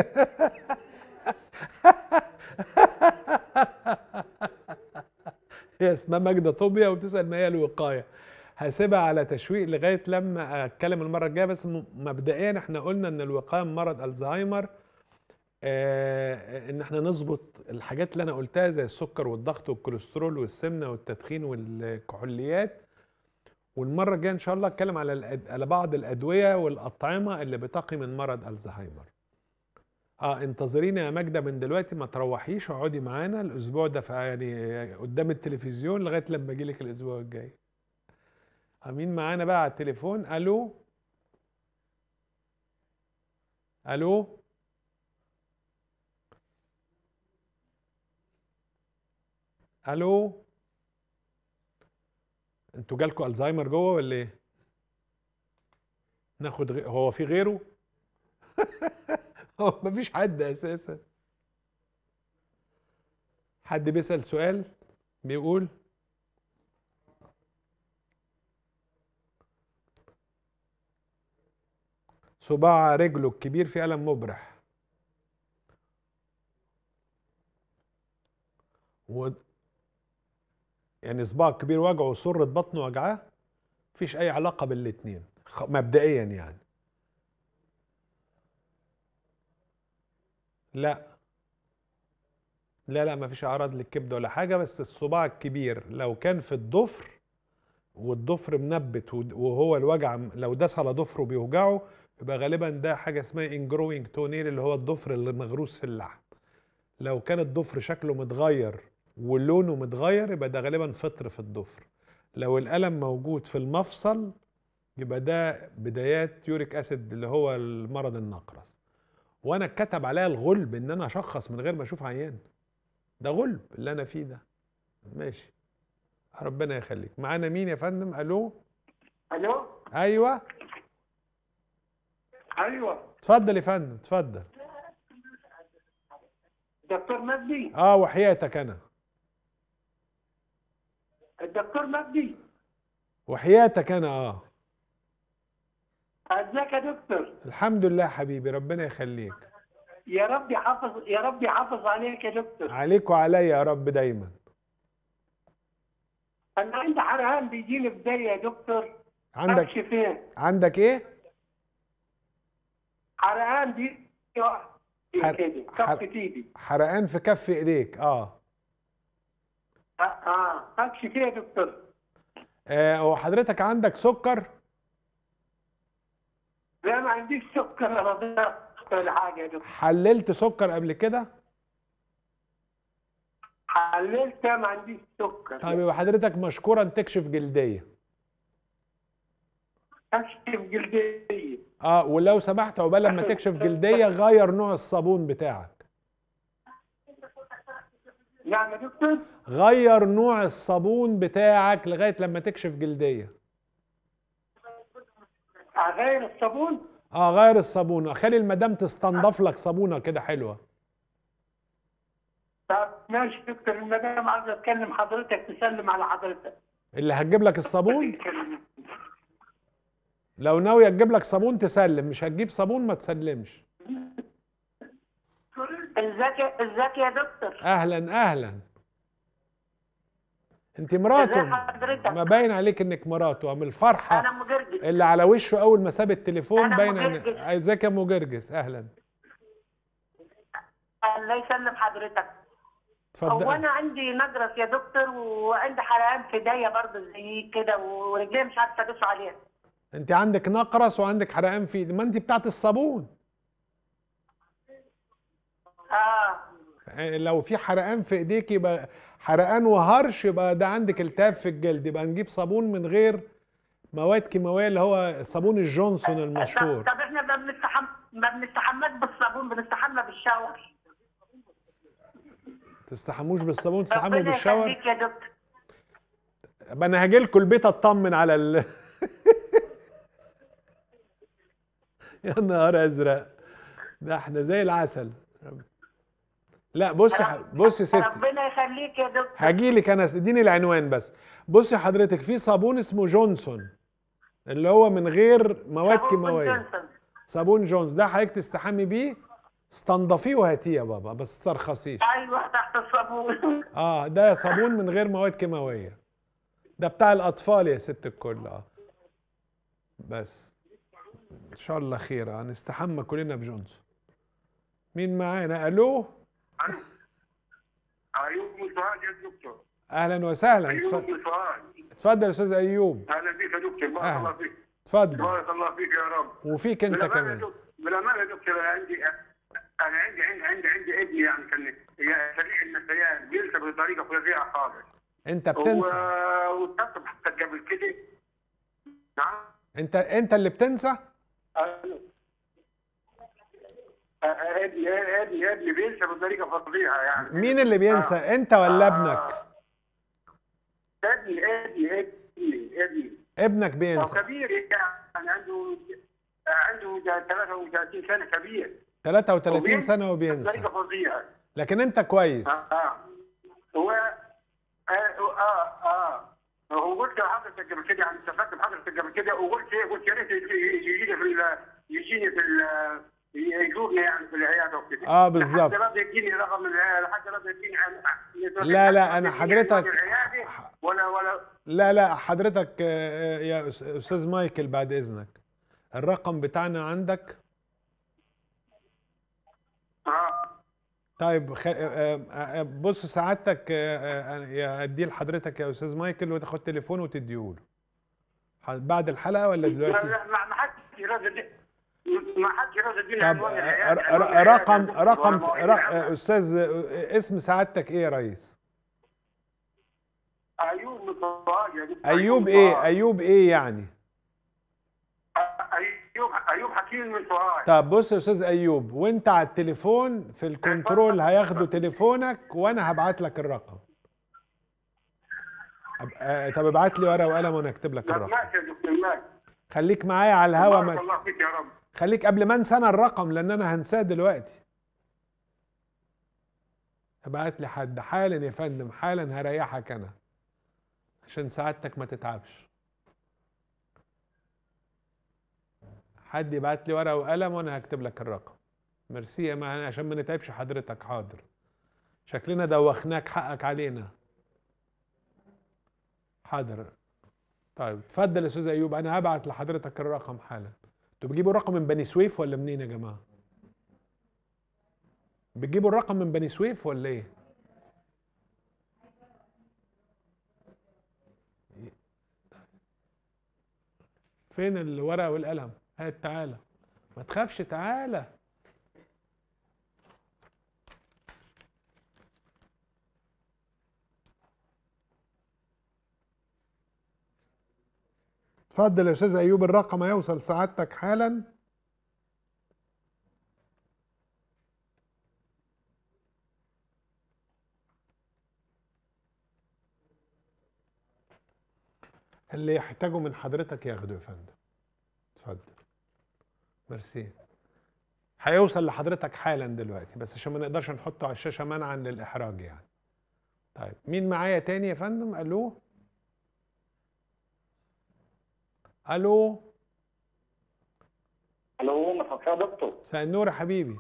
هي اسمها ماجده طوبيا وبتسال ما هي الوقايه هسيبها على تشويق لغايه لما اتكلم المره الجايه بس م- مبدئيا احنا قلنا ان الوقايه من مرض الزهايمر آه، ان احنا نظبط الحاجات اللي انا قلتها زي السكر والضغط والكوليسترول والسمنه والتدخين والكحوليات والمره الجايه ان شاء الله اتكلم على الأد... على بعض الادويه والاطعمه اللي بتقي من مرض الزهايمر اه انتظرينا يا ماجده من دلوقتي ما تروحيش اقعدي معانا الاسبوع ده في يعني قدام التلفزيون لغايه لما اجي لك الاسبوع الجاي مين معانا بقى على التليفون الو الو الو انتوا جالكوا الزهايمر جوه ولا ايه ناخد غي... هو في غيره هو مفيش حد اساسا حد بيسأل سؤال بيقول صباع رجله الكبير في ألم مبرح و... يعني صباع كبير وجعه وسرة بطنه وجعاه مفيش اي علاقة بالاتنين خ- مبدئيا يعني لا لا لا مفيش اعراض للكبد ولا حاجة بس الصباع الكبير لو كان في الضفر والضفر منبت ود- وهو الوجع م- لو داس على ضفره بيوجعه يبقى غالبا ده حاجة اسمها انجروينج تونيل اللي هو الضفر اللي مغروس في اللحم لو كان الضفر شكله متغير ولونه متغير يبقى ده غالبا فطر في الضفر لو الألم موجود في المفصل يبقى ده بدايات يوريك اسيد اللي هو المرض النقرس وانا اتكتب عليا الغلب ان انا اشخص من غير ما اشوف عيان ده غلب اللي انا فيه ده ماشي ربنا يخليك معانا مين يا فندم الو الو ايوه ايوه اتفضل يا فندم اتفضل دكتور مجدي اه وحياتك انا الدكتور مجدي وحياتك انا اه ازيك يا دكتور الحمد لله حبيبي ربنا يخليك يا رب يحافظ يا رب يحافظ عليك يا دكتور عليك وعليا يا رب دايما انا عندي حرقان بيجيني في ضيق يا دكتور عندك امشي فين عندك ايه حرقان دي حر- كده حر- كف ايدي حرقان في كف ايديك اه اه اه امشي فين يا دكتور آه، هو حضرتك عندك سكر لا ما عنديش سكر ولا ضغط ولا حاجه يا دكتور حللت سكر قبل كده حللت ما عنديش سكر طيب يبقى حضرتك مشكورا تكشف جلديه امشي في جلدي اه ولو سمحت عقبال لما تكشف جلديه غير نوع الصابون بتاعك نعم يا دكتور غير نوع الصابون بتاعك لغايه لما تكشف جلديه اغير الصابون اه غير الصابون خلي المدام تستنضف لك صابونه كده حلوه طب ماشي يا دكتور المدام عايزه اتكلم حضرتك تسلم على حضرتك اللي هتجيب لك الصابون لو ناويه تجيب لك صابون تسلم مش هتجيب صابون ما تسلمش ازيك ازيك يا دكتور اهلا اهلا انت مراته ازي حضرتك؟ ما باين عليك انك مراته من الفرحه انا مجرجس اللي على وشه اول ما ساب التليفون أنا باين ان مجرجس. ازيك يا مجرجس اهلا الله يسلم حضرتك هو اتفضل انا عندي نجرس يا دكتور وعندي حرقان في ايديا برضه زي كده ورجلي مش عارفه ادوس عليها انت عندك نقرس وعندك حرقان في ايدك ما انت بتاعت الصابون اه لو في حرقان في ايديك يبقى حرقان وهرش يبقى ده عندك التهاب في الجلد يبقى نجيب صابون من غير مواد كيماويه اللي هو صابون الجونسون طب, المشهور طب احنا ما بنستحم ما بنستحماش بالصابون بنستحمى بالشاور تستحموش بالصابون تستحموا ربنا بالشاور يخليك يا دكتور يبقى انا هاجي لكم البيت اطمن على ال يا نهار ازرق ده احنا زي العسل لا بص ح- بص يا ستي ربنا يخليك يا دكتور هاجي لك انا اديني العنوان بس بصي حضرتك في صابون اسمه جونسون اللي هو من غير مواد صابون كيماويه جونسون. صابون جونز ده حضرتك تستحمي بيه استنضفيه وهاتيه يا بابا بس ترخصيش ايوه تحت الصابون اه ده صابون من غير مواد كيماويه ده بتاع الاطفال يا ست الكل اه بس ان شاء الله خير هنستحمى كلنا بجونسون مين معانا الو ايوب مساعد يا دكتور اهلا وسهلا ايوب اتف- مساعد اتفضل يا استاذ ايوب اهلا بك يا دكتور بارك أهلا. الله فيك اتفضل بارك الله فيك يا رب وفيك انت بالأمانة يا كمان دكتور- بالامانه يا دكتور انا عندي انا عندي عندي عندي, عندي ابني يعني كان هي سريع النسيان بينسى بطريقه فظيعه خالص انت بتنسى و- واتصلت بحضرتك قبل كده نعم انت انت اللي بتنسى أيوه. آه، آه، ابني ابني ابني بينسى بطريقه فظيعه يعني مين اللي بينسى آه. انت ولا آه. ابنك ابني ابني ابني ابني ابنك هو بينسى كبير يعني عنده عنده 33 سنه كبير 33 وبينسى سنه وبينسى بطريقه فظيعه لكن انت كويس اه اه هو اه اه اه هو قلت لحضرتك قبل كده يعني اتفقت بحضرتك قبل كده وقلت ايه قلت يا ريت يجيني في ال- يجيني في ال- يزورني يعني في العياده وكده اه بالظبط لحد راضي يديني رقم العياده لحد راضي يديني لا لا انا يديني حضرتك رقم العياده ولا ولا لا لا حضرتك آه، آه، يا أس- استاذ مايكل بعد اذنك الرقم بتاعنا عندك اه طيب خ... آه، آه، بص سعادتك آه، آه، يا اديه لحضرتك يا استاذ مايكل وتاخد تليفونه وتديهوله ح- بعد الحلقه ولا لا دلوقتي لا ما ما حدش راضي يدي- ما حدش راضي يديني طب عنوان آه، العيادة ر- عنوان ر- العيادة رقم يا دكتور، رقم وأنا مواعيد ر- العمل. آه، استاذ آه، اسم سعادتك ايه يا ريس ايوب مصطفى يا دكتور ايوب ايه مصطفى. ايوب ايه يعني ايوب ايوب حكيم من سوهاج طب بص يا استاذ ايوب وانت على التليفون في الكنترول هياخدوا تليفونك وانا هبعت لك الرقم أب- آه، طب ابعت لي ورقه وقلم وانا اكتب لك لا، الرقم ماشي يا دكتور ماشي خليك معايا على الهوا بارك ما الله فيك يا رب خليك قبل ما انسى انا الرقم لان انا هنساه دلوقتي ابعت لي حد حالا يا فندم حالا هريحك انا عشان سعادتك ما تتعبش حد يبعت لي ورقه وقلم وانا هكتب لك الرقم ميرسي يا معنا عشان ما نتعبش حضرتك حاضر شكلنا دوخناك حقك علينا حاضر طيب اتفضل يا استاذ ايوب انا هبعت لحضرتك الرقم حالا انتوا بتجيبوا الرقم من بني سويف ولا منين يا جماعه بتجيبوا الرقم من بني سويف ولا ايه فين الورقه والقلم هات تعالى ما تخافش تعالى اتفضل يا استاذ ايوب الرقم هيوصل سعادتك حالا اللي يحتاجه من حضرتك ياخده يا فندم اتفضل ميرسي هيوصل لحضرتك حالا دلوقتي بس عشان ما نقدرش نحطه على الشاشه منعا للاحراج يعني طيب مين معايا تاني يا فندم الو الو الو مساء الخير يا دكتور مساء النور يا حبيبي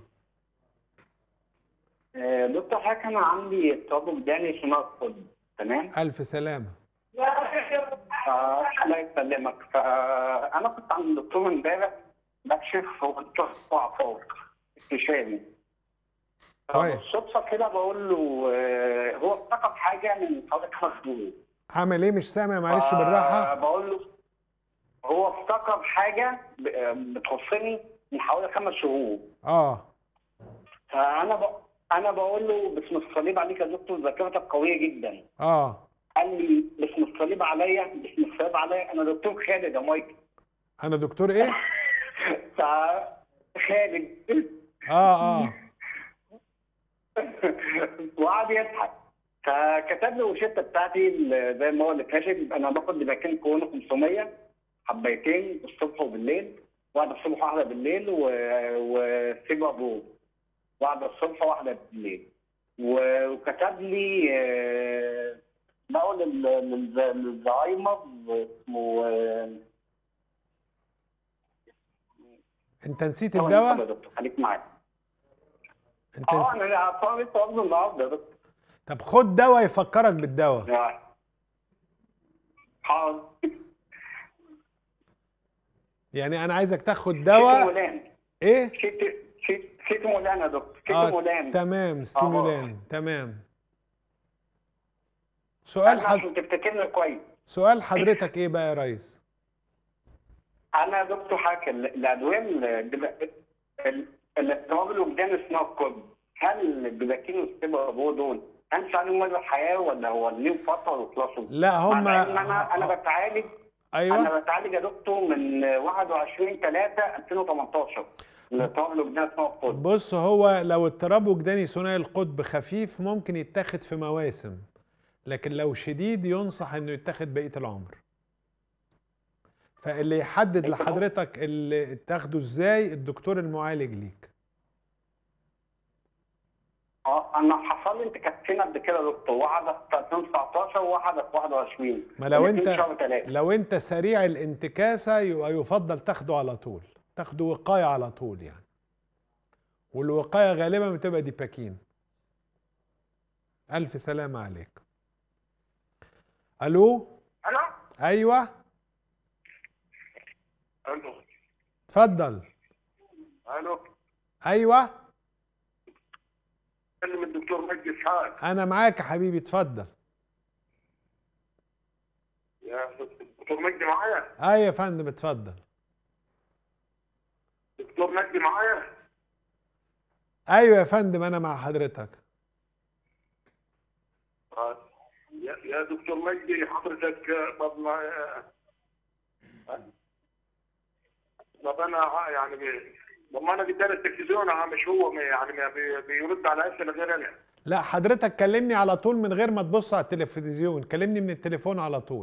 آه، دكتور حضرتك انا عندي اضطراب وجداني ثنائي القطب تمام الف سلامه آه، الله يسلمك فانا كنت عند الدكتور امبارح بكشف وقلت له اعصاب استشاري كويس. بالصدفه كده بقول له آه، هو افتكر حاجه من حوالي خمس شهور عامل ايه مش سامع معلش آه، بالراحه بقول له هو افتكر حاجه ب- آه، بتخصني من حوالي خمس شهور اه فانا ب... انا بقول له باسم الصليب عليك يا دكتور ذاكرتك قويه جدا اه قال لي باسم الصليب عليا باسم الصليب عليا انا دكتور خالد يا مايكل انا دكتور ايه ف خالد اه اه وقعد يضحك فكتب لي الروشته بتاعتي ال- زي ما هو اللي كاتب انا باخد لباكين كورونا 500 حبيتين الصبح وبالليل واحده الصبح واحده بالليل و... وسيبا بو واحده الصبح واحده بالليل و- وكتب لي آه، دواء لل- للز- للزهايمر اسمه آه، انت نسيت ثواني الدواء يا دكتور خليك معايا انت اه نسيت. انا اصلا لسه واخده النهارده يا دكتور طب خد دواء يفكرك بالدواء آه. حاضر يعني انا عايزك تاخد شيت دواء مولان ايه شيت شيت شيت مولان يا دكتور شيت اه مولان تمام ستيمولان تمام سؤال انا حد... عشان تفتكرني كويس سؤال حضرتك ايه بقى يا ريس انا يا دكتور حاجه ال- الادويه ال- ال- الاضطراب الوجداني اسمها القطب هل البلاكين والسيبابو دول امشي عليهم مدى الحياه ولا هو ليهم فتره ويخلصوا؟ لا هم مع إن انا انا بتعالج ايوه انا بتعالج يا دكتور من 21 3 2018 الاضطراب الوجداني اسمها القطب بص هو لو اضطراب وجداني ثنائي القطب خفيف ممكن يتاخد في مواسم لكن لو شديد ينصح انه يتاخد بقيه العمر فاللي يحدد بقية العمر؟ لحضرتك اللي تاخده ازاي الدكتور المعالج ليك اه انا حصل لي انتكاسين قبل كده يا دكتور واحده في 2019 وواحده في 21 ما لو الاتنين انت شهر تلاتة. لو انت سريع الانتكاسه يبقى يفضل تاخده على طول تاخده وقايه على طول يعني والوقايه غالبا بتبقى ديباكين الف سلامه عليك الو الو ايوه الو اتفضل الو ايوه كلم الدكتور مجدي اسحاق انا معاك يا حبيبي اتفضل يا دكتور مجدي معايا ايوه يا فندم اتفضل دكتور مجدي معايا ايوه يا فندم انا مع حضرتك آه، يا يا دكتور مجدي حضرتك آه، طب ما آه، طب انا ها- يعني بي- طب ما انا قدام التلفزيون آه، مش هو ما- يعني ما بي- بيرد على اسئله غير انا لا حضرتك كلمني على طول من غير ما تبص على التلفزيون كلمني من التليفون على طول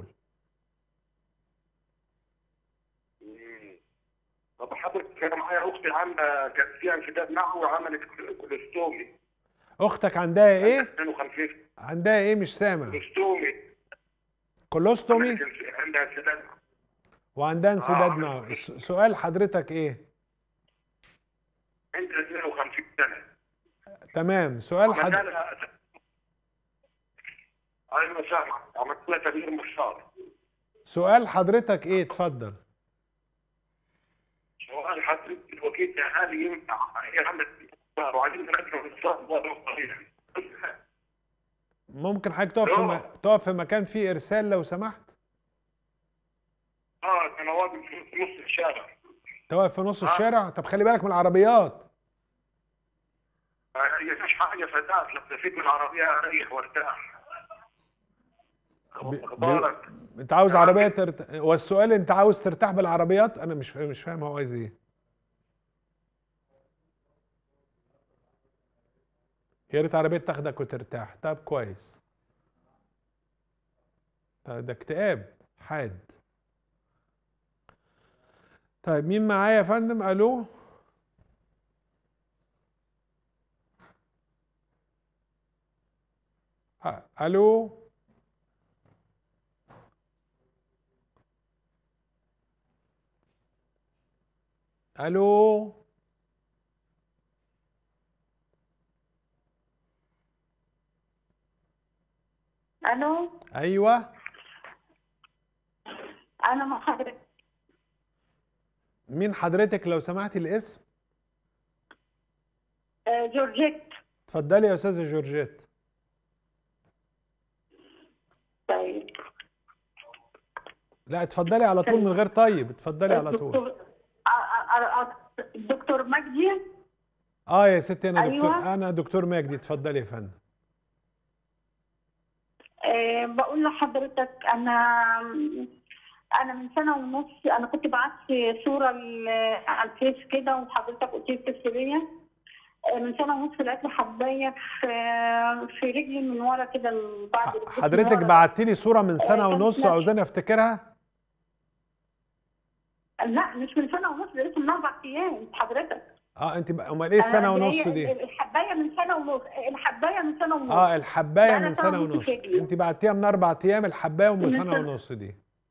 مم. طب حضرتك انا معايا اختي عامله كان فيها انسداد نحوي وعملت كوليستومي اختك عندها ايه 52 عندها ايه مش سامع كوليستومي كولوستومي عملت انس- عندها انسداد وعندها انسداد آه. معوي الس- سؤال حضرتك ايه عندها 52 سنه تمام سؤال عملنا حضرتك لها ايوه سامع عملت لها تغيير مسار سؤال حضرتك ايه اتفضل سؤال حضرتك الوكيل هل ينفع هي عملت مسار وعايزين نرجع مسار بره صحيح ممكن حضرتك تقف في, م... أيوة. تقف في مكان فيه ارسال لو سمحت اه انا واقف في نص الشارع تقف في نص آه. الشارع طب خلي بالك من العربيات هي مفيش حاجه فتاة لما تفيد من العربيه اريح وارتاح بي- واخد بالك انت عاوز يعني- عربيه ترت... والسؤال انت عاوز ترتاح بالعربيات انا مش فاهم مش فاهم هو عايز ايه يا ريت عربيه تاخدك وترتاح طب كويس طيب ده اكتئاب حاد طيب مين معايا يا فندم الو أ- الو الو الو ايوه انا مع حضرتك مين حضرتك لو سمحتي الاسم آه، جورجيت اتفضلي يا استاذه جورجيت طيب لا اتفضلي على طول من غير طيب اتفضلي على طول الدكتور آه، آه، آه، الدكتور مجدي اه يا ستي انا دكتور أيوة. انا دكتور مجدي اتفضلي يا فندم آه، بقول لحضرتك انا انا من سنه ونص انا كنت بعت صوره ل- على الفيس كده وحضرتك قلت لي اتصل بيا آه، من سنه ونص لقيت لي حبايه في في رجلي من ورا كده من بعد ركبتي من حضرتك ورا. بعتي لي صوره من سنه كانت ونص نفس- عاوزاني افتكرها لا مش من سنه ونص ده لسه من اربع ايام حضرتك اه انت بقى- امال ايه السنه آه، اللي ونص هي دي الحبايه من سنه ونص الحبايه من سنه ونص اه الحبايه بقالها من سنة سنه ونص ونص في رجلي. انت بعتيها من اربع ايام الحبايه ومن من سنه سنة. ونص دي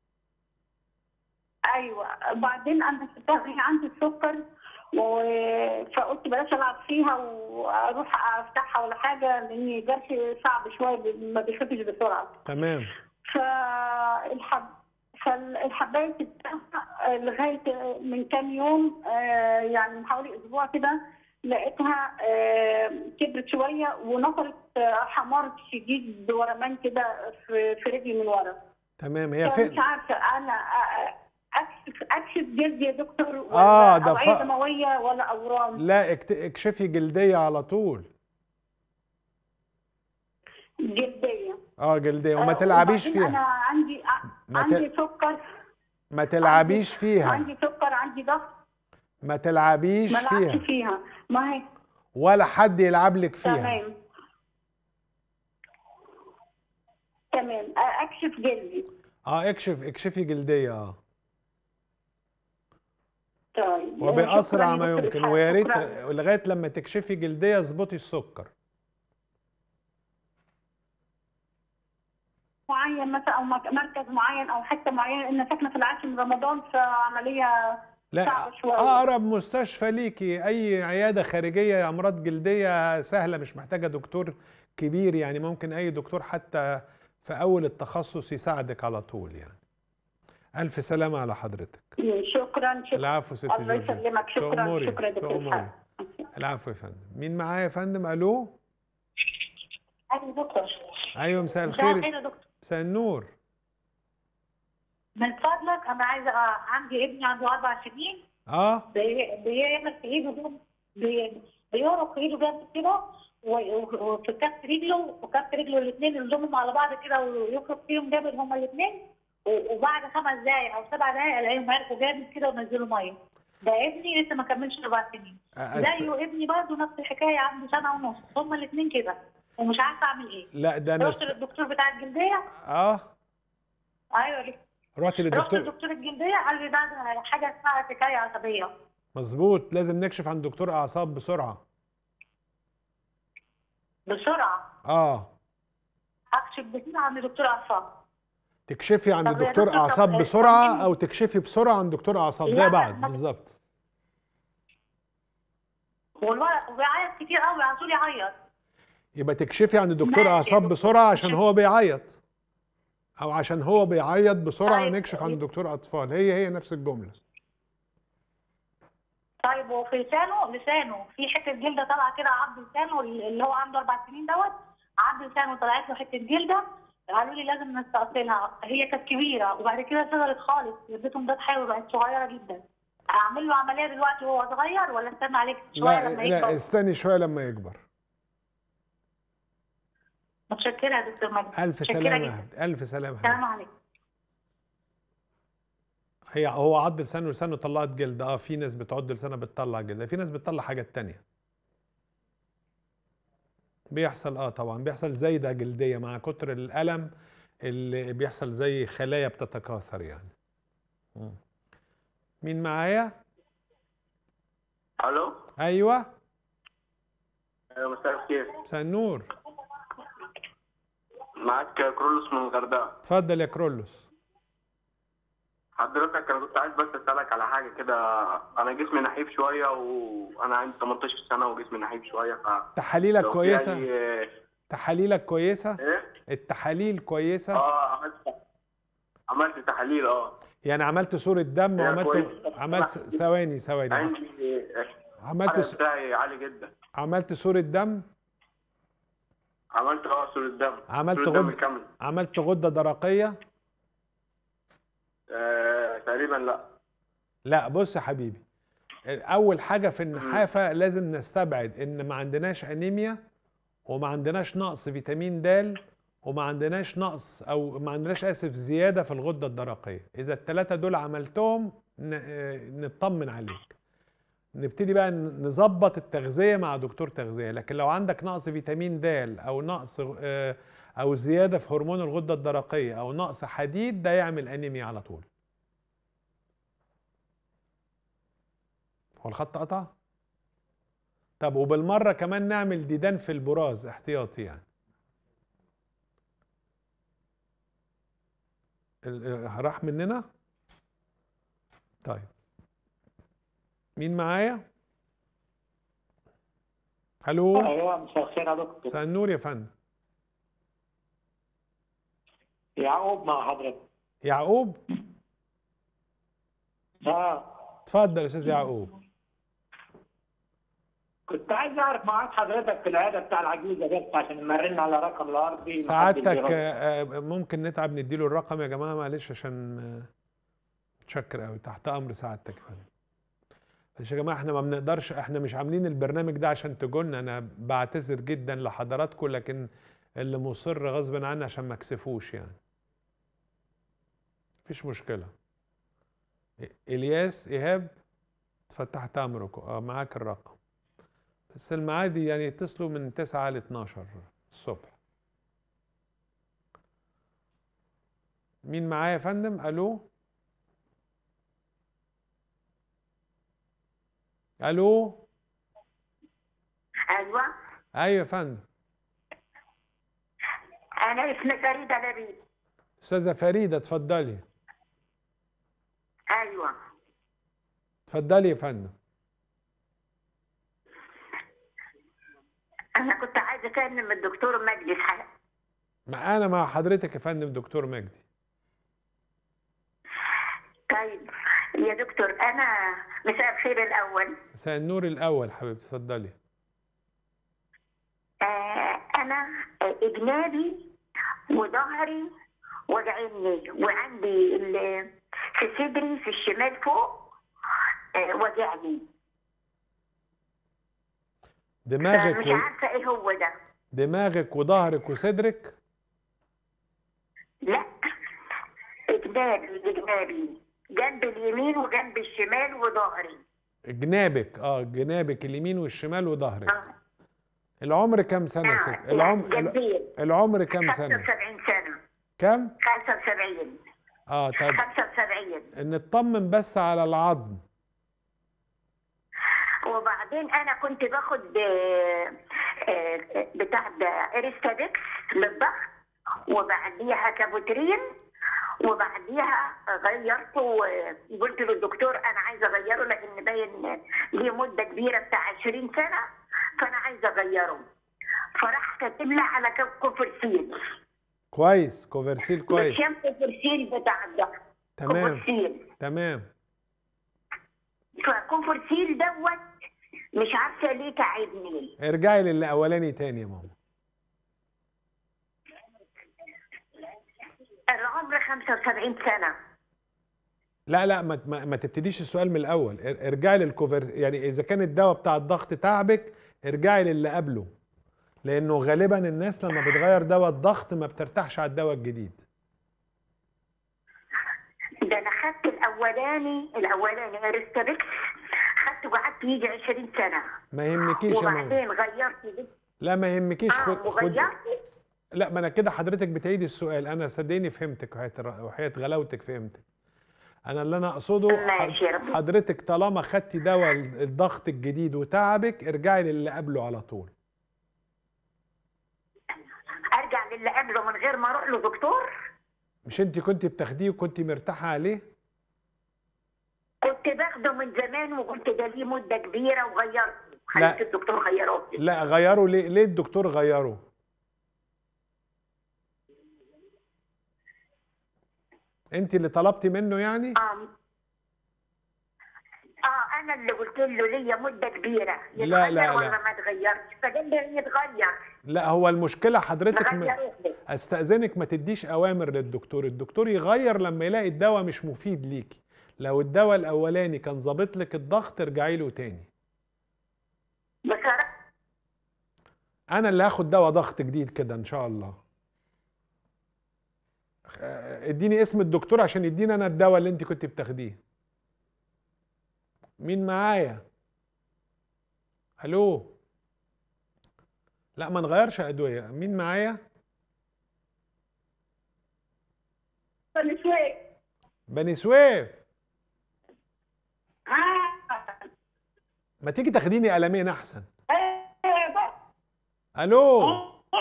ايوه وبعدين انا سبتها هي عندي السكر و... فقلت بلاش العب فيها واروح افتحها ولا حاجه لان جرحي صعب شويه ما بيخفش بسرعه تمام فالحب فالحبايه سبتها لغايه من كام يوم آه، يعني من حوالي اسبوع كده لقيتها آه، كبرت شويه ونطرت آه، حمار شديد بورمان كده في في رجلي من ورا تمام هي فمش فين عارفه انا أ- اكشف اكشف جلدي يا دكتور ولا آه، ده اوعيه ف- دمويه ولا اورام لا اكت- اكشفي جلديه على طول جلديه اه جلديه وما آه، تلعبيش وبعدين انا فيها عندي ما ت- عندي سكر ما تلعبيش فيها عندي سكر عندي ضغط ما تلعبيش ما فيها لعبش فيها ما هي ولا حد يلعب لك فيها تمام تمام آه، اكشف جلدي اه اكشف اكشفي جلديه اه طيب وباسرع شكراً ما يا دكتور يمكن إسحاق، ويا ريت شكراً. لغايه لما تكشفي جلديه اظبطي السكر معين مثلا او مك- مركز معين او حته معينه ان ساكنه في العاشر من رمضان فعمليه لا صعب شوية. اقرب مستشفى ليكي اي عياده خارجيه امراض جلديه سهله مش محتاجه دكتور كبير يعني ممكن اي دكتور حتى في اول التخصص يساعدك على طول يعني الف سلامه على حضرتك شكرا شكرا العفو ست الله جورجيا يسلمك شكرا تأمري، شكرا دكتور تأمري. حسن. العفو يا فندم مين معايا يا فندم الو ايوه دكتور ايوه مساء مساء الخير الخير يا دكتور مساء النور من فضلك انا عايزه أ- عندي ابني عنده اربع سنين اه بي- بيعمل في ايده جامد بي- بيورق في ايده جامد كده و- و- وفي كف رجله وكف رجله الاثنين يلزمهم على بعض كده ويفرق فيهم جامد هما الاثنين وبعد خمس دقايق او سبع دقايق الاقيهم عرقوا جامد كده ونزلوا ميه ده ابني لسه ما كملش اربع سنين أست... زيه ابني برضه نفس الحكايه عنده سنه ونص هما الاثنين كده ومش عارفه اعمل ايه لا ده انا رحت است... للدكتور بتاع الجلديه اه ايوه رحت رحت للدكتور لدكتور الجلديه قال لي ده ده حاجه اسمها ارتكايه عصبيه مظبوط لازم نكشف عن دكتور اعصاب بسرعه بسرعه اه اكشف بسرعه عند دكتور اعصاب تكشفي عند طب يا دكتور دكتور، اعصاب طب بسرعه طمني. او تكشفي بسرعه عند دكتور اعصاب لا، زي لا، بعض ما- بالظبط والولد وبيعيط كتير قوي على طول يعيط يبقى تكشفي عند دكتور ماشي يا اعصاب دكتور. بسرعه عشان هو بيعيط او عشان هو بيعيط بسرعه طيب. نكشف عند دكتور اطفال هي هي نفس الجمله طيب وفي لسانه لسانه في حته جلده طالعه كده عض لسانه اللي هو عنده اربع سنين دوت عض لسانه طلعت له حته جلده قالوا لي لازم نستأصلها هي كانت كبيره وبعد كده صغرت خالص اديتهم ده تحاول بقت صغيره جدا اعمل له عمليه دلوقتي وهو صغير ولا استنى عليك شويه لا لما لا يكبر استني شويه لما يكبر متشكره يا دكتور مجدي الف متشكرة سلامه جدا. يا حبيبتي الف سلامه يا السلام حبيبتي. عليكم هي هو عض لسانه لسانه طلعت جلد اه في ناس بتعض لسانها بتطلع جلد في ناس بتطلع حاجات تانية بيحصل اه طبعا بيحصل زايدة جلدية مع كتر الألم اللي بيحصل زي خلايا بتتكاثر يعني مم. مين معايا الو ايوه أيوة، مساء الخير مساء النور معاك كرولوس من الغردقه اتفضل يا كرولوس حضرتك انا كنت عايز بس اسالك على حاجه كده انا جسمي نحيف شويه وانا عندي 18 سنه وجسمي نحيف شويه ف تحاليلك لو في كويسة أي- تحاليلك كويسة ايه التحاليل كويسة اه عملت عملت تحاليل اه يعني عملت صورة دم هي وعملت كويسة. عملت ثواني ثواني عندي عملت الحرق س- بتاعي عالي جدا عملت صورة دم عملت اه صورة دم عملت صورة دم غد- كامل عملت غدة درقية آه تقريبا لا لا بص يا حبيبي اول حاجه في النحافه لازم نستبعد ان ما عندناش انيميا وما عندناش نقص فيتامين د وما عندناش نقص او ما عندناش اسف زياده في الغده الدرقيه اذا الثلاثه دول عملتهم ن- آه، نطمن عليك نبتدي بقى ن- نظبط التغذيه مع دكتور تغذيه لكن لو عندك نقص فيتامين د او نقص آه، او زياده في هرمون الغده الدرقيه او نقص حديد ده يعمل انيميا على طول هو الخط قطع طب وبالمره كمان نعمل ديدان في البراز احتياطي يعني ال- آه، راح مننا طيب مين معايا الو ايوه مساء الخير يا دكتور مساء النور يا فندم يعقوب مع حضرتك يعقوب اه اتفضل يا استاذ يعقوب كنت عايز اعرف ميعاد حضرتك في العياده بتاع العجوزه بس عشان مرنا على رقم الارضي محدش سعادتك بيرد. آه، آه، ممكن نتعب نديله الرقم يا جماعه معلش عشان آه، متشكر قوي تحت امر سعادتك يا فندم معلش يا جماعه احنا ما بنقدرش احنا مش عاملين البرنامج ده عشان تجولنا انا بعتذر جدا لحضراتكم لكن اللي مصر غصب عني عشان ما اكسفوش يعني مفيش مشكله إ- الياس ايهاب اتفتحت امركم اه معاك الرقم بس الميعاد يعني يتصلوا من 9 ل 12 الصبح مين معايا يا فندم الو الو ايوه ايوه يا فندم انا اسمي فريده لبيب استاذه فريده اتفضلي ايوه اتفضلي يا فندم انا كنت عايزه اكلم الدكتور مجدي الحق معانا مع حضرتك يا فندم دكتور مجدي طيب يا دكتور انا مساء الخير الاول مساء النور الاول حبيبتي اتفضلي آه انا اجنابي وظهري وجعني وعندي ال- في صدري في الشمال فوق آه وجعني دماغك فمش و... عارفه ايه هو ده دماغك وظهرك وصدرك لا اجنابي اجنابي جنب اليمين وجنب الشمال وظهري جنابك اه جنابك اليمين والشمال وظهرك آه. العمر كام سنه يا آه، ست يعني العمر جنبين العمر كام سنه 75 سنه كام 75 اه طب 75 نطمن بس على العظم وبعدين انا كنت باخد آه، آه، بتاع ده اريستادكس للضغط وبعديها كابوترين وبعديها غيرته وقلت للدكتور انا عايزه اغيره لان باين ليه مده كبيره بتاع 20 سنه فانا عايزه اغيره فراح كاتب لي على كاب كوفرسيل كويس كوفرسيل كويس برشام كوفرسيل بتاع الضغط تمام كوفرسيل تمام فكوفرسيل دوت مش عارفه ليه تعبني ارجعي للاولاني تاني يا ماما العمر 75 سنه لا لا ما, ما, ما تبتديش السؤال من الاول ار- ارجعي للكوفر يعني اذا كان الدواء بتاع الضغط تعبك ارجعي للي قبله لانه غالبا الناس لما بتغير دواء الضغط ما بترتاحش على الدواء الجديد ده انا خدت الاولاني الاولاني ارستبكس خدته وقعدت يجي 20 سنه ما يهمكيش يا ماما وبعدين غيرت لا ما يهمكيش اه خد خد وغيرت لا ما انا كده حضرتك بتعيدي السؤال انا صدقني فهمتك وحياة الر- وحياة غلاوتك فهمتك انا اللي انا اقصده ماشي يا رب. حضرتك طالما خدتي دواء الضغط الجديد وتعبك ارجعي للي قبله على طول ارجع للي قبله من غير ما اروح له دكتور مش انت كنت بتاخديه وكنت مرتاحه عليه كنت باخده من زمان وقلت ده ليه مده كبيره وغيرته لا. خليت الدكتور غيره لي. لا غيره ليه ليه الدكتور غيره انت اللي طلبتي منه يعني اه اه انا اللي قلت له ليا مده كبيره لا، يتغير لا، لا. ولا ما اتغيرش فقال لي يتغير لا هو المشكله حضرتك م... نغيره لي. استاذنك ما تديش اوامر للدكتور الدكتور يغير لما يلاقي الدواء مش مفيد ليكي لو الدواء الاولاني كان ظابط لك الضغط ارجعي له تاني بصراحه انا اللي هاخد دواء ضغط جديد كده ان شاء الله آه، اديني اسم الدكتور عشان يديني انا الدواء اللي انت كنت بتاخديه مين معايا الو لا ما نغيرش ادويه مين معايا بني سويف بني سويف اه ما تيجي تاخديني قلمين احسن ايوه يا الو دكتور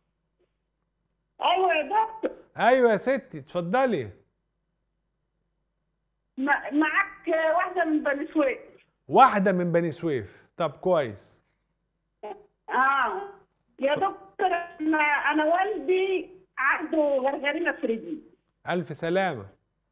ايوه يا دكتور ايوه يا ستي اتفضلي مع- معاك واحده من بني سويف واحده من بني سويف طب كويس اه يا دكتور انا انا والدي عنده غرغرينه في رجلي الف سلامه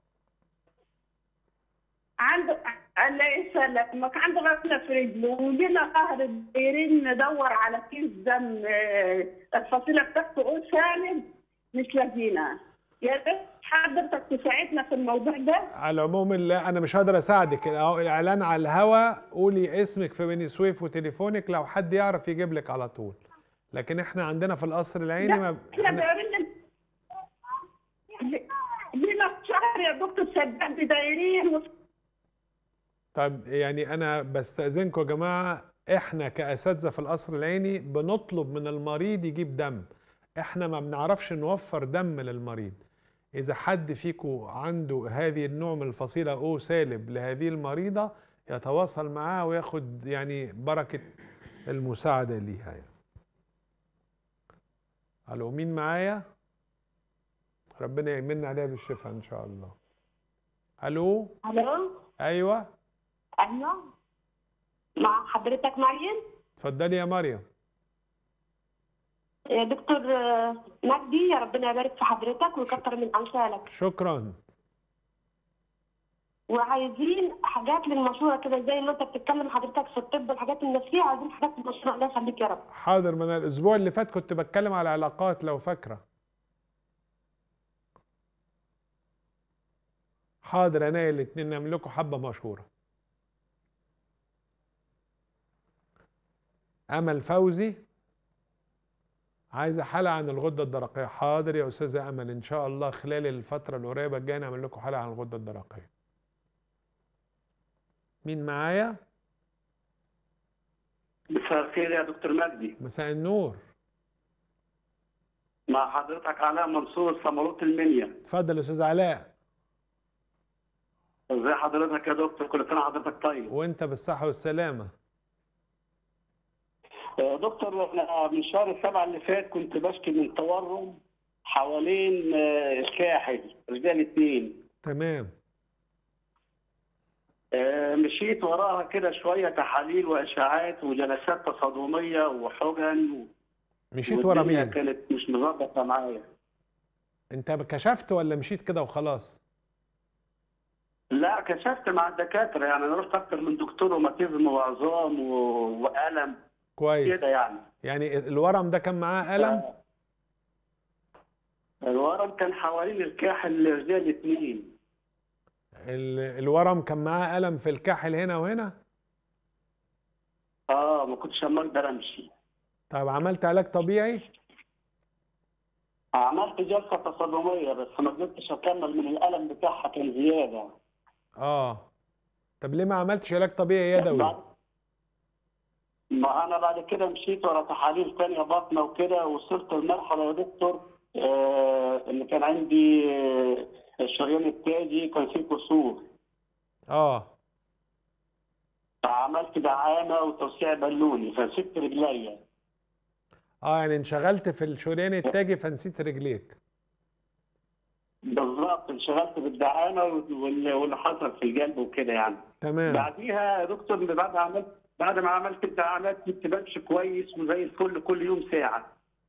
عنده الله يسلمك عنده غرغرينه في رجله وجينا قهر الدايرين ندور على كيس دم آه، الفصيله بتاعته او سالب مش لاقينا يا ريت حضرتك تساعدنا في الموضوع ده على العموم لا انا مش هقدر اساعدك اهو الاعلان على الهوا قولي اسمك في بني سويف وتليفونك لو حد يعرف يجيب لك على طول لكن احنا عندنا في القصر العيني ما احنا احنا دايرين لينا شهر يا دكتور صدقني دايرين وف- طب يعني انا بستاذنكم يا جماعه احنا كاساتذه في القصر العيني بنطلب من المريض يجيب دم احنا ما بنعرفش نوفر دم للمريض اذا حد فيكم عنده هذه النوع من الفصيله او سالب لهذه المريضه يتواصل معاه وياخد يعني بركه المساعده ليها يعني. الو مين معايا ربنا يمن عليها بالشفاء ان شاء الله الو الو ايوه ايوه مع حضرتك مريم اتفضلي يا مريم يا دكتور آه، مجدي يا ربنا يبارك في حضرتك ويكتر من امثالك شكرا وعايزين حاجات للمشوره كده زي ما انت بتتكلم حضرتك في الطب والحاجات النفسيه عايزين حاجات للمشوره الله يخليك يا رب حاضر ما انا الاسبوع اللي فات كنت بتكلم على علاقات لو فاكره حاضر انا الاتنين نعمل لكم حبه مشهوره امل فوزي عايزه حلقه عن الغده الدرقيه حاضر يا استاذه امل ان شاء الله خلال الفتره القريبه الجايه نعمل لكم حلقه عن الغده الدرقيه مين معايا مساء الخير يا دكتور مجدي مساء النور مع حضرتك علاء منصور سمروت المنيا اتفضل يا استاذ علاء ازي حضرتك يا دكتور كل سنه حضرتك طيب وانت بالصحه والسلامه آه، دكتور انا من شهر السبعة اللي فات كنت بشكي من تورم حوالين آه، الكاحل رجال اتنين تمام آه، مشيت وراها كده شوية تحاليل وإشاعات وجلسات تصادمية وحجن مشيت ورا والدنيا مين كانت مش مظبطة معايا انت كشفت ولا مشيت كده وخلاص لا كشفت مع الدكاترة يعني أنا رحت أكتر من دكتور روماتيزم وعظام و- وألم كويس كده يعني يعني الورم ده كان معاه ألم الورم كان حوالين الكاحل رجال اتنين ال- الورم كان معاه ألم في الكاحل هنا وهنا اه ما كنتش اما اقدر امشي طب عملت علاج طبيعي عملت جلسه تصادميه بس ما قدرتش اكمل من الالم بتاعها كان زياده اه طب ليه ما عملتش علاج طبيعي يدوي بعد- ما انا بعد كده مشيت ورا تحاليل تانية بطنه وكده وصلت لمرحله يا دكتور آه ان كان عندي آه، الشريان التاجي كان فيه كسور اه فعملت دعامه وتوسيع بالوني فسبت رجليا اه يعني انشغلت في الشريان التاجي فنسيت رجليك بالظبط انشغلت بالدعامه وال- واللي حصل في القلب وكده يعني تمام بعديها يا دكتور بعد ما عملت بعد ما عملت الدعامات كنت بمشي كويس وزي الفل كل يوم ساعه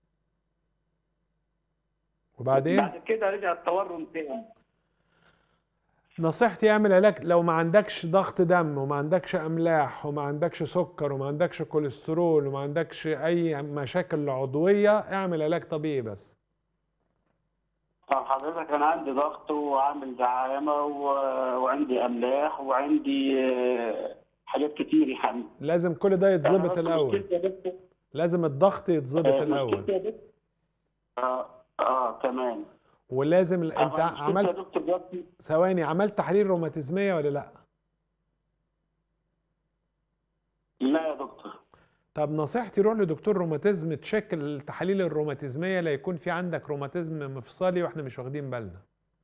وبعدين بعد كده رجع التورم تاني نصيحتي اعمل علاج لو ما عندكش ضغط دم وما عندكش املاح وما عندكش سكر وما عندكش كوليسترول وما عندكش اي مشاكل عضويه اعمل علاج طبيعي بس طب حضرتك انا عندي ضغط وعامل دعامه و... وعندي املاح وعندي آه، حاجات كتير يعني لازم كل ده يتظبط أنا الاول مشكلتي يا دكتور- لازم الضغط يتظبط آه، الاول مشكلتي يا دكتور- اه اه تمام ولازم ال- انت أنا مشكلتي يا عملت دكتور دلوقتي ثواني عملت تحاليل روماتيزميه ولا لا لا يا دكتور طب نصيحتي روح لدكتور روماتيزم تشيك التحاليل الروماتيزميه لا يكون في عندك روماتيزم مفصلي واحنا مش واخدين بالنا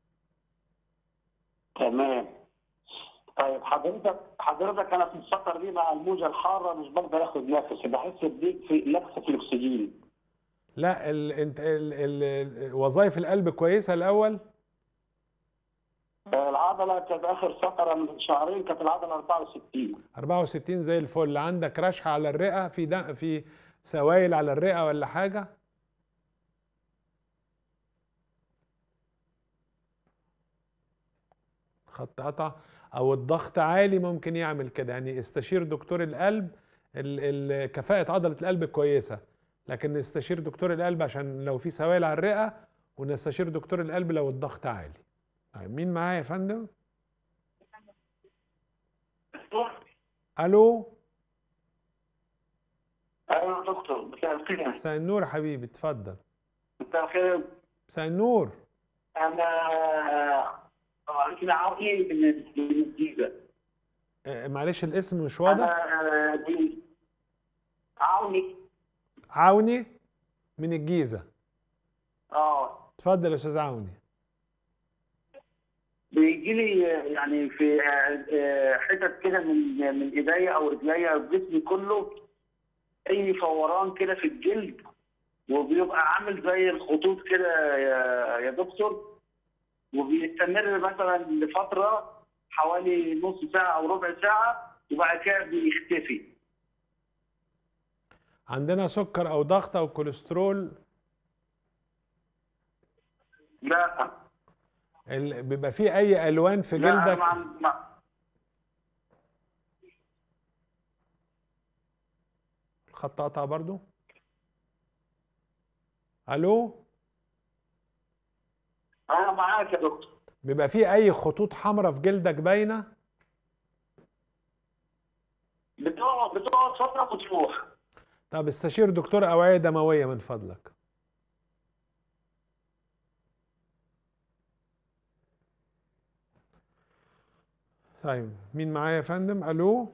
تمام طيب حضرتك حضرتك انا في الفتره دي مع الموجه الحاره مش بقدر اخد نفسي بحس بضيق في نقص في الاكسجين لا ال... انت ال... ال... ال... وظائف القلب كويسه الاول العضله كانت اخر فتره من شهرين كانت العضله 64 64 زي الفل عندك رشحه على الرئه في دم في سوائل على الرئه ولا حاجه خط قطع او الضغط عالي ممكن يعمل كده يعني استشير دكتور القلب ال... ال... كفاءه عضله القلب كويسه لكن نستشير دكتور القلب عشان لو في سوائل على الرئه ونستشير دكتور القلب لو الضغط عالي طيب مين معايا يا فندم الو ايوه يا دكتور مساء الخير مساء النور يا حبيبي اتفضل مساء الخير مساء النور انا انا عاوي من من الجيزه آه، معلش الاسم مش واضح انا دي عاوني عوني من الجيزة اه اتفضل يا استاذ عوني بيجي لي يعني في آه، آه، حتت كده من من ايديا او رجليا او جسمي كله اي فوران كده في الجلد وبيبقى عامل زي الخطوط كده يا يا دكتور وبيستمر مثلا لفتره حوالي نص ساعه او ربع ساعه وبعد كده بيختفي عندنا سكر او ضغط او كوليسترول لا ال- بيبقى فيه اي الوان في لا جلدك ما ما الخط قطع برضو الو انا معاك يا دكتور بيبقى فيه اي خطوط حمراء في جلدك باينه بتقعد بتقعد فتره وتروح طب استشير دكتور اوعيه دمويه من فضلك طيب مين معايا يا فندم الو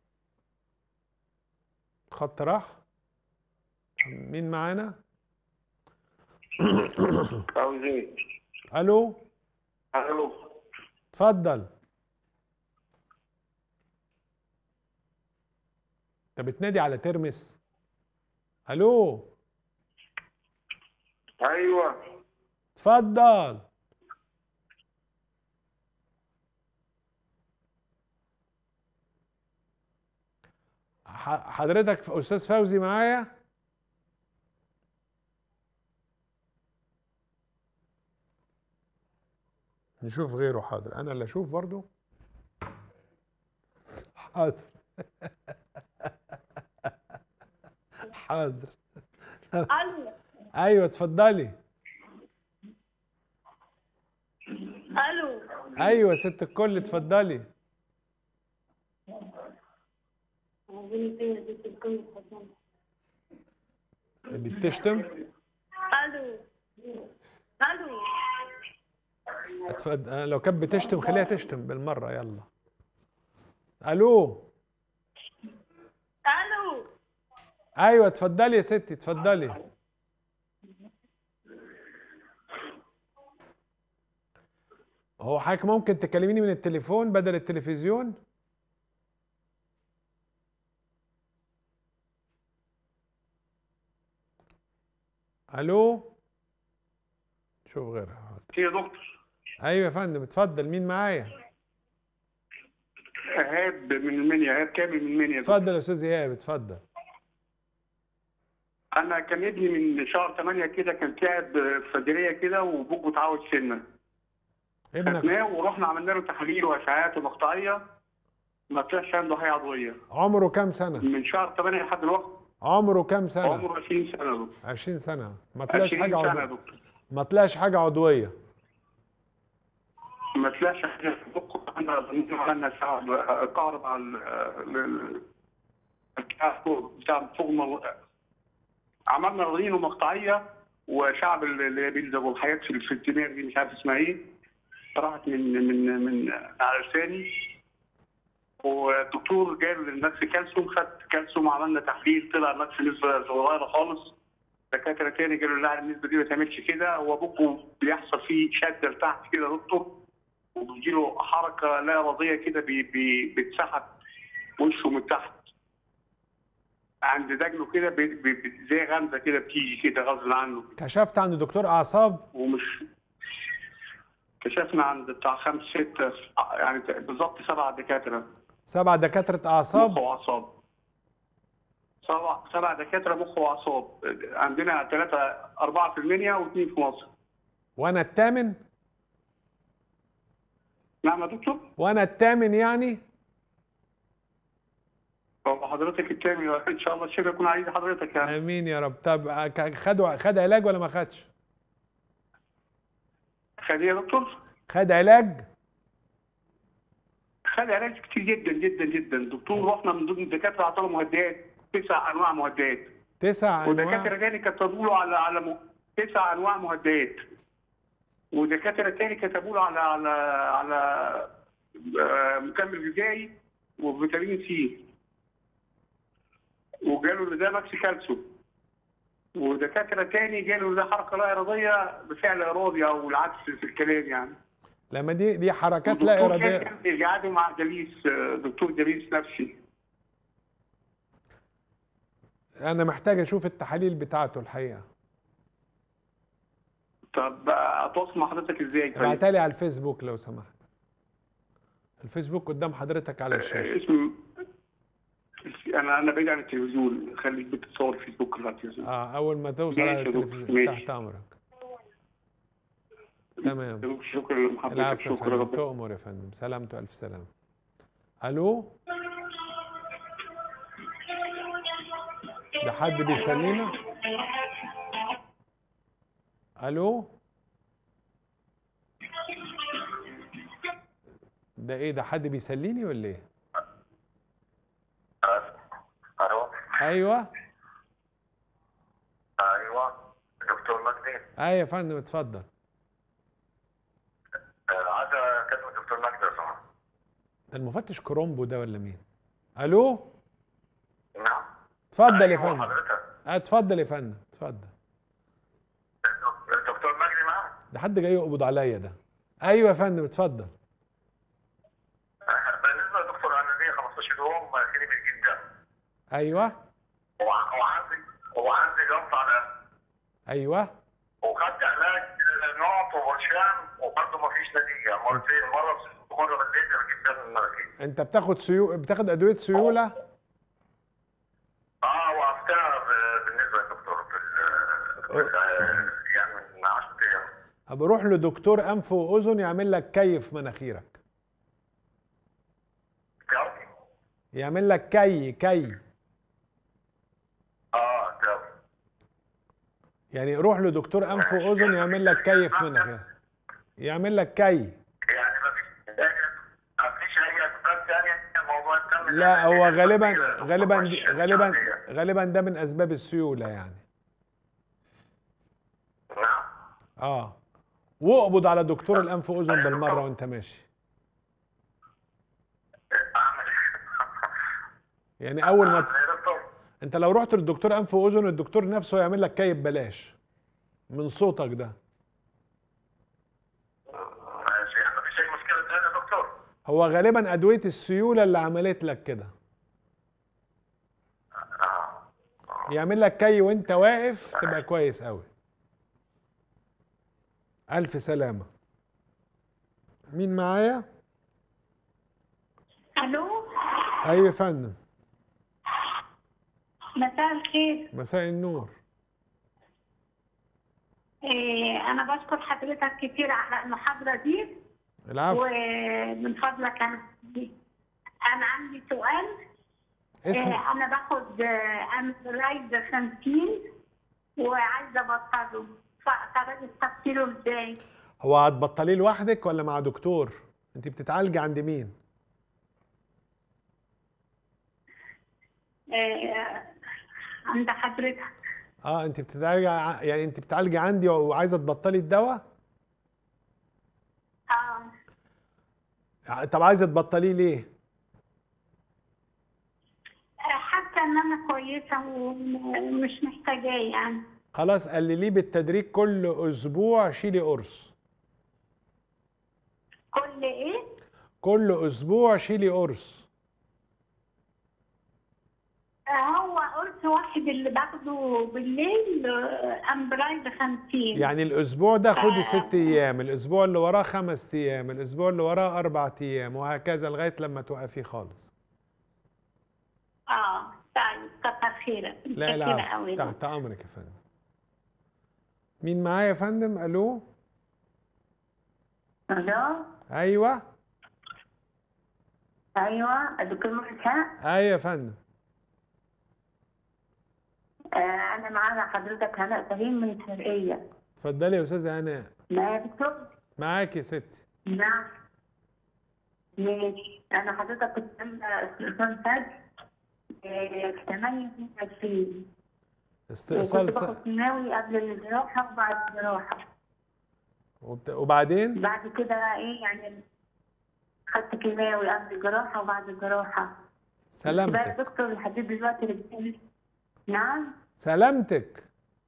خط راح مين معانا عاوز ايه؟ الو الو اتفضل انت بتنادي على ترمس الو ايوه اتفضل ح- حضرتك ف- استاذ فوزي معايا نشوف غيره حاضر انا اللي اشوف برضو حاضر حاضر الو ايوه اتفضلي الو ايوه ست الكل اتفضلي اللي بتشتم الو الو اتفضل لو كانت بتشتم خليها تشتم بالمره يلا الو الو ايوه اتفضلي يا ستي اتفضلي هو حضرتك ممكن تكلميني من التليفون بدل التلفزيون الو شوف غيرها يا دكتور ايوه يا فندم اتفضل مين معايا ايهاب من المنيا ايهاب كامل من المنيا يا دكتور. اتفضل يا استاذ ايهاب اتفضل انا كان ابني من شهر 8 كده كان تعب في صدريه كده وبوجه اتعود سنه ابنك خدناه ورحنا عملنا له تحاليل واشعاعات مقطعيه ما طلعش عنده حاجه عضويه عمره كام سنه من شهر 8 لحد دلوقتي عمره كام سنه عمره 20 سنه يا دكتور 20 سنه ما طلعش 20 حاجه سنه يا عضويه دكتور ما طلعش حاجه عضويه ما طلعش حاجه في بقه عملنا عملنا ساعه قعر مع ال- ال- بتاع فوق بتاع فوق مر- عملنا رنين ومقطعيه وشعب اللي بيلزق الحاجات في في الدماغ دي مش عارف اسمها ايه راحت من من من على لساني والدكتور جاب للنفس كالسيوم خد كالسيوم عملنا تحليل طلع النفس نسبه صغيره خالص دكاتره تاني قالوا لا النسبه دي ما تعملش كده هو بقه بيحصل فيه شده لتحت كده يا دكتور وبيجيله حركه لا اراديه كده بي بي بيتسحب وشه من تحت عند دجله كده بي بي زي غمزه كده بتيجي كده غصب عنه كشفت عند دكتور اعصاب ومش كشفنا عند بتاع خمس ستة يعني بالظبط سبع دكاترة سبع دكاتره مخ اعصاب وأعصاب سبع سبع دكاترة مخ وأعصاب عندنا ثلاثة أربعة في المنيا واثنين في مصر وانا الثامن نعم يا دكتور وانا الثامن يعني هو حضرتك التاني إن شاء الله الشفاء يكون عايز حضرتك يعني امين يا رب طب ك- خدوا خد علاج ولا ما خدش خد إيه يا دكتور خد علاج خد علاج كتير جدا جدا جدا دكتور رحنا من ضمن الدكاترة أعطانا مهدئات تسع أنواع مهدئات تسع ودكاتره انواع تاني كتبوا له على على م... تسع انواع مهدئات ودكاتره تاني كتبوا له على على على آه، مكمل غذائي وفيتامين سي وقالوا ان ده ماكسي كالسيوم ودكاتره تاني قالوا ان ده حركه لا اراديه بفعل ارادي او العكس في الكلام يعني لما دي دي حركات لا ودكتور اراديه كان بيقعدوا مع جليس آه، دكتور جليس نفسي انا محتاج اشوف التحاليل بتاعته الحقيقه طب آه، اتواصل مع حضرتك ازاي طيب؟ ابعتها لي على الفيسبوك لو سمحت الفيسبوك قدام حضرتك على الشاشه اسم انا انا بعيد عن التلفزيون خليك بتتصور فيسبوك على التلفزيون اه اول ما توصل ماشي على يا دكتور، التلفزيون ماشي. تحت امرك تمام شكرا لمحبتك العفو يا شكرا فندم ربنا تؤمر يا فندم سلامته الف سلامه الو ده حد بيسلينا الو ده ايه ده حد بيسليني ولا ايه الو ايوه ايوه دكتور مجدي ايوه يا فندم اتفضل آه، عايز اكلم دكتور مجدي لو سمحت ده المفتش كرومبو ده ولا مين الو نعم اتفضل يا أيوة، فندم حضرتك آه، اتفضل يا فندم اتفضل دكتور مجدي معاك ده حد جاي يقبض عليا ده ايوه يا فندم اتفضل آه، بالنسبه لدكتور انا ليا 15 يوم كلمه جدا ايوه وع- وعندي وعندي جلطه على ايوه وخدت علاج نقط وبرشام وبرضه ما فيش نتيجه مرتين مره في مره بالليل جدا المراكز انت بتاخد سيو... بتاخد ادويه سيوله اه وقفتها ب- بالنسبه للدكتور في ال- في ال- يعني من 10 ايام طب روح لدكتور انف واذن يعمل لك كيف مناخيرك كوي يعمل لك كي كي اه كوي يعني روح لدكتور انف واذن يعمل لك كيف مناخيرك يعمل لك كي يعني ما فيش ما فيش اي اسباب ثانيه الموضوع الدم لا هو غالبا غالبا دي غالبا غالبا ده من اسباب السيوله يعني نعم اه واقبض على دكتور الانف واذن بالمره وانت ماشي اعمل يعني اول ما ايه يا دكتور انت لو رحت للدكتور انف واذن الدكتور نفسه هيعمل لك كي ببلاش من صوتك ده ماشي يعني ما فيش اي مشكله ثانيه يا دكتور هو غالبا ادويه السيوله اللي عملت لك كده اه يعمل لك كي وانت واقف تبقى كويس قوي الف سلامه مين معايا الو ايوه يا فندم مساء الخير مساء النور إيه انا بشكر حضرتك كتير على المحاضره دي العفو ومن فضلك انا انا عندي سؤال اسم إيه انا باخد امرايد 50 وعايزه ابطله فطريقه تبطيله ازاي؟ هو هتبطليه لوحدك ولا مع دكتور انت بتتعالجي عند مين إيه عند حضرتك اه انت بتتعالجي ع- يعني انت بتتعالجي عندي وعايزه تبطلي الدواء اه طب عايزه تبطليه ليه حاسه ان انا كويسه ومش محتاجاه يعني خلاص قلليه بالتدريج كل اسبوع شيلي قرص كل ايه؟ كل اسبوع شيلي قرص هو قرص واحد اللي باخده بالليل آه، امبرايد 50 يعني الاسبوع ده خدي ست ايام الاسبوع اللي وراه خمس ايام الاسبوع اللي وراه اربع ايام وهكذا لغايه لما توقفي خالص اه طيب كتر خيرك لا متشكرة العفو قوي تحت امرك يا فندم مين معايا يا فندم الو الو ايوه ايوه الدكتور مرسى ايوه يا فندم آه انا معانا حضرتك هناء فهيم من الشرقيه اتفضلي يا استاذه هناء ما يا دكتور معاكي يا ستي نعم ماشي انا حضرتك كنت عامله استئصال فج آه، 28 استئصال كنت س... باخد كيماوي قبل الجراحه وبعد الجراحه وبت... وبعدين بعد كده بقى ايه يعني خدت كيماوي قبل الجراحه وبعد الجراحه بقى يا سلامتك دكتور لحد دلوقتي رجلي نعم سلامتك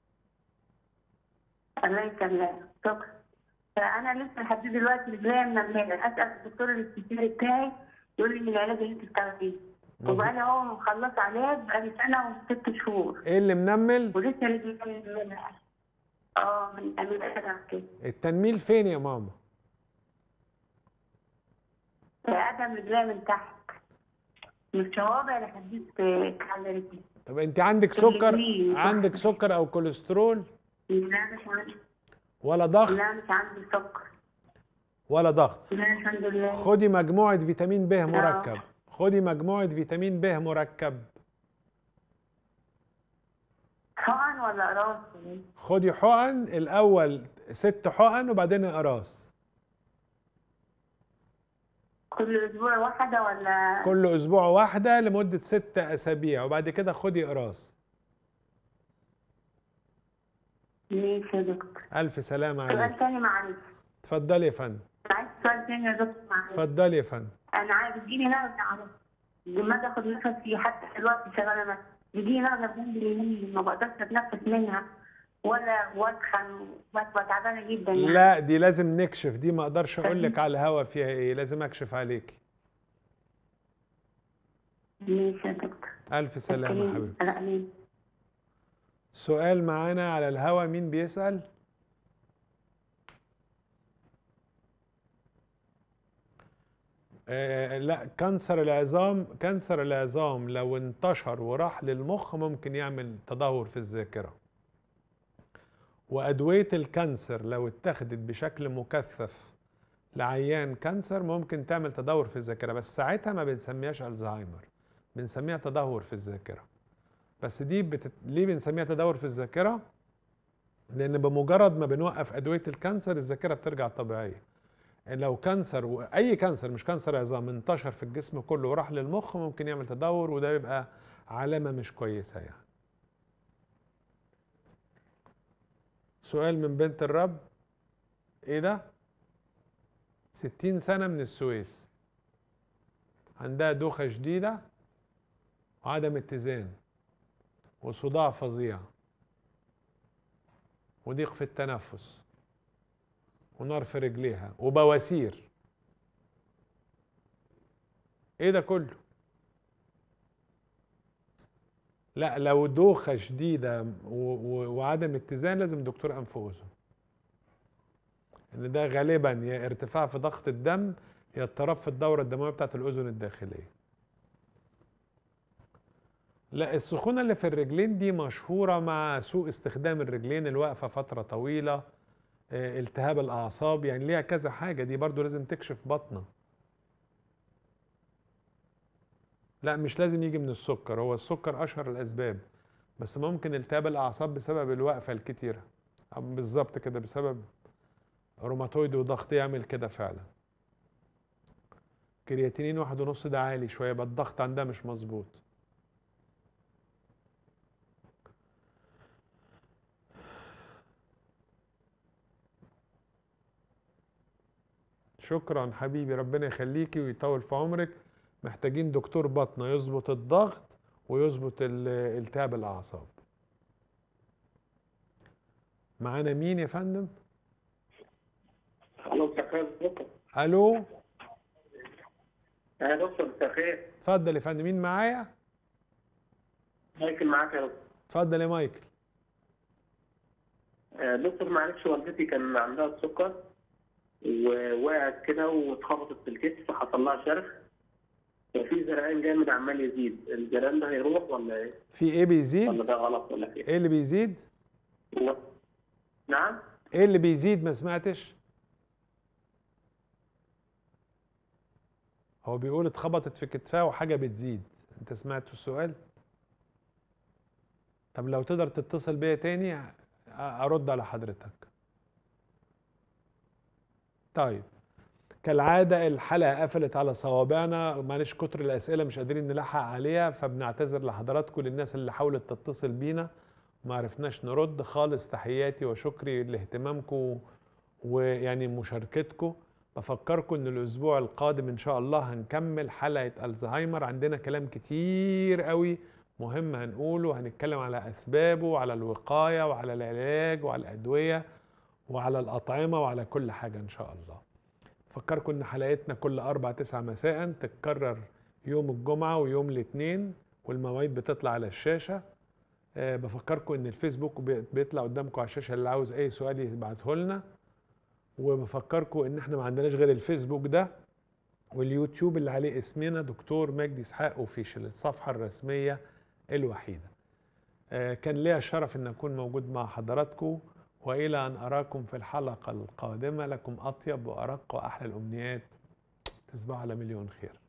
الله يسلمك شكرا فانا لسه لحد دلوقتي رجليا منمله اسال الدكتور الاستشاري بتاعي يقول لي العلاج اللي انت بتاخديه وبقى انا هو مخلص علاج بقالي سنه وست شهور ايه اللي منمل ولسه رجلي منمله اه من امريكا كده التنميل فين يا ماما قدم رجليا من تحت مش صوابع لحديت كعب رجلي طب انت عندك سكر اليمين. عندك سكر او كوليسترول لا مش عندي ولا ضغط لا مش عندي سكر ولا ضغط لا الحمد لله خدي مجموعة فيتامين ب مركب خدي مجموعة فيتامين ب مركب حقن ولا قراص خدي حقن الأول ست حقن وبعدين اقراص كل اسبوع واحده ولا كل أسبوع واحدة لمدة ست أسابيع وبعد كده خدي اقراص ماشي يا دكتور ألف سلامة سؤال عليك تاني معلش اتفضلي يا فندم عايز سؤال تاني يا دكتور معلش اتفضلي يا فندم انا عايز تجيني نغزه على لما اجي اخد نفسي حتى دلوقتي شغاله مثلا بيجيني نغزه في جنب اليمين ما بقدرش اتنفس منها ولا واتخن ببقى تعبانه جدا يعني لا دي لازم نكشف دي ما اقدرش اقول لك على الهوا فيها ايه لازم اكشف عليكي ماشي يا دكتور الف سلامه أمين. حبيبتي انا امين سؤال معانا على الهوا مين بيسأل آه لا كانسر العظام كانسر العظام لو انتشر وراح للمخ ممكن يعمل تدهور في الذاكرة وأدوية الكانسر لو اتخذت بشكل مكثف لعيان كانسر ممكن تعمل تدهور في الذاكرة بس ساعتها ما بنسميهاش ألزهايمر بنسميها تدهور في الذاكرة بس دي بتت... ليه بنسميها تدهور في الذاكرة؟ لأن بمجرد ما بنوقف أدوية الكانسر الذاكرة بترجع طبيعية لو كانسر واي كانسر مش كانسر عظام انتشر في الجسم كله وراح للمخ ممكن يعمل تدهور وده بيبقى علامه مش كويسه يعني سؤال من بنت الرب ايه ده ستين سنة من السويس عندها دوخة شديدة وعدم اتزان وصداع فظيع وضيق في التنفس ونار في رجليها وبواسير ايه ده كله لا لو دوخه شديده و- و- وعدم اتزان لازم دكتور انف واذن ان ده غالبا يا ارتفاع في ضغط الدم يا اضطراب في الدوره الدمويه بتاعت الاذن الداخليه لا السخونه اللي في الرجلين دي مشهوره مع سوء استخدام الرجلين الواقفه فتره طويله آه، التهاب الاعصاب يعني ليها كذا حاجه دي برضو لازم تكشف بطنه لا مش لازم يجي من السكر هو السكر اشهر الاسباب بس ممكن التهاب الاعصاب بسبب الوقفه الكتيره أو بالظبط كده بسبب روماتويد وضغط يعمل كده فعلا كرياتينين واحد ونص ده عالي شويه يبقى الضغط عندها مش مظبوط شكرا حبيبي ربنا يخليكي ويطول في عمرك محتاجين دكتور بطنه يظبط الضغط ويظبط ال- التهاب الاعصاب معانا مين يا فندم الو مساء الخير دكتور الو يا دكتور مساء الخير اتفضل يا فندم مين معايا مايكل معاك يا دكتور اتفضل يا مايكل آه، دكتور معلش والدتي كان عندها السكر ووقعت كده واتخبطت في الكتف حصل لها شرخ وفي زرقان جامد عمال يزيد الزرقان ده هيروح ولا ايه؟ في ايه بيزيد ولا ده غلط ولا في ايه؟ ايه اللي بيزيد و- نعم ايه اللي بيزيد ما سمعتش هو بيقول اتخبطت في كتفها وحاجه بتزيد انت سمعت السؤال طب لو تقدر تتصل بيا تاني أ- ارد على حضرتك طيب كالعادة الحلقة قفلت على صوابعنا معلش كتر الأسئلة مش قادرين نلحق عليها فبنعتذر لحضراتكم للناس اللي حاولت تتصل بينا ما عرفناش نرد خالص تحياتي وشكري لاهتمامكم ويعني مشاركتكم بفكركم ان الاسبوع القادم ان شاء الله هنكمل حلقة الزهايمر عندنا كلام كتير قوي مهم هنقوله هنتكلم على اسبابه وعلى الوقاية وعلى العلاج وعلى الادوية وعلى الاطعمة وعلى كل حاجة ان شاء الله فكركم ان حلقتنا كل اربع تسعة مساء تتكرر يوم الجمعة ويوم الاثنين والمواعيد بتطلع على الشاشة آه، بفكركم ان الفيسبوك بي- بيطلع قدامكم على الشاشه اللي عاوز اي سؤال يبعته لنا وبفكركم ان احنا ما عندناش غير الفيسبوك ده واليوتيوب اللي عليه اسمنا دكتور مجدي اسحاق اوفيشال الصفحه الرسميه الوحيده آه، كان ليا الشرف ان اكون موجود مع حضراتكم والى ان اراكم في الحلقه القادمه لكم اطيب وارق واحلى الامنيات تصبحوا على مليون خير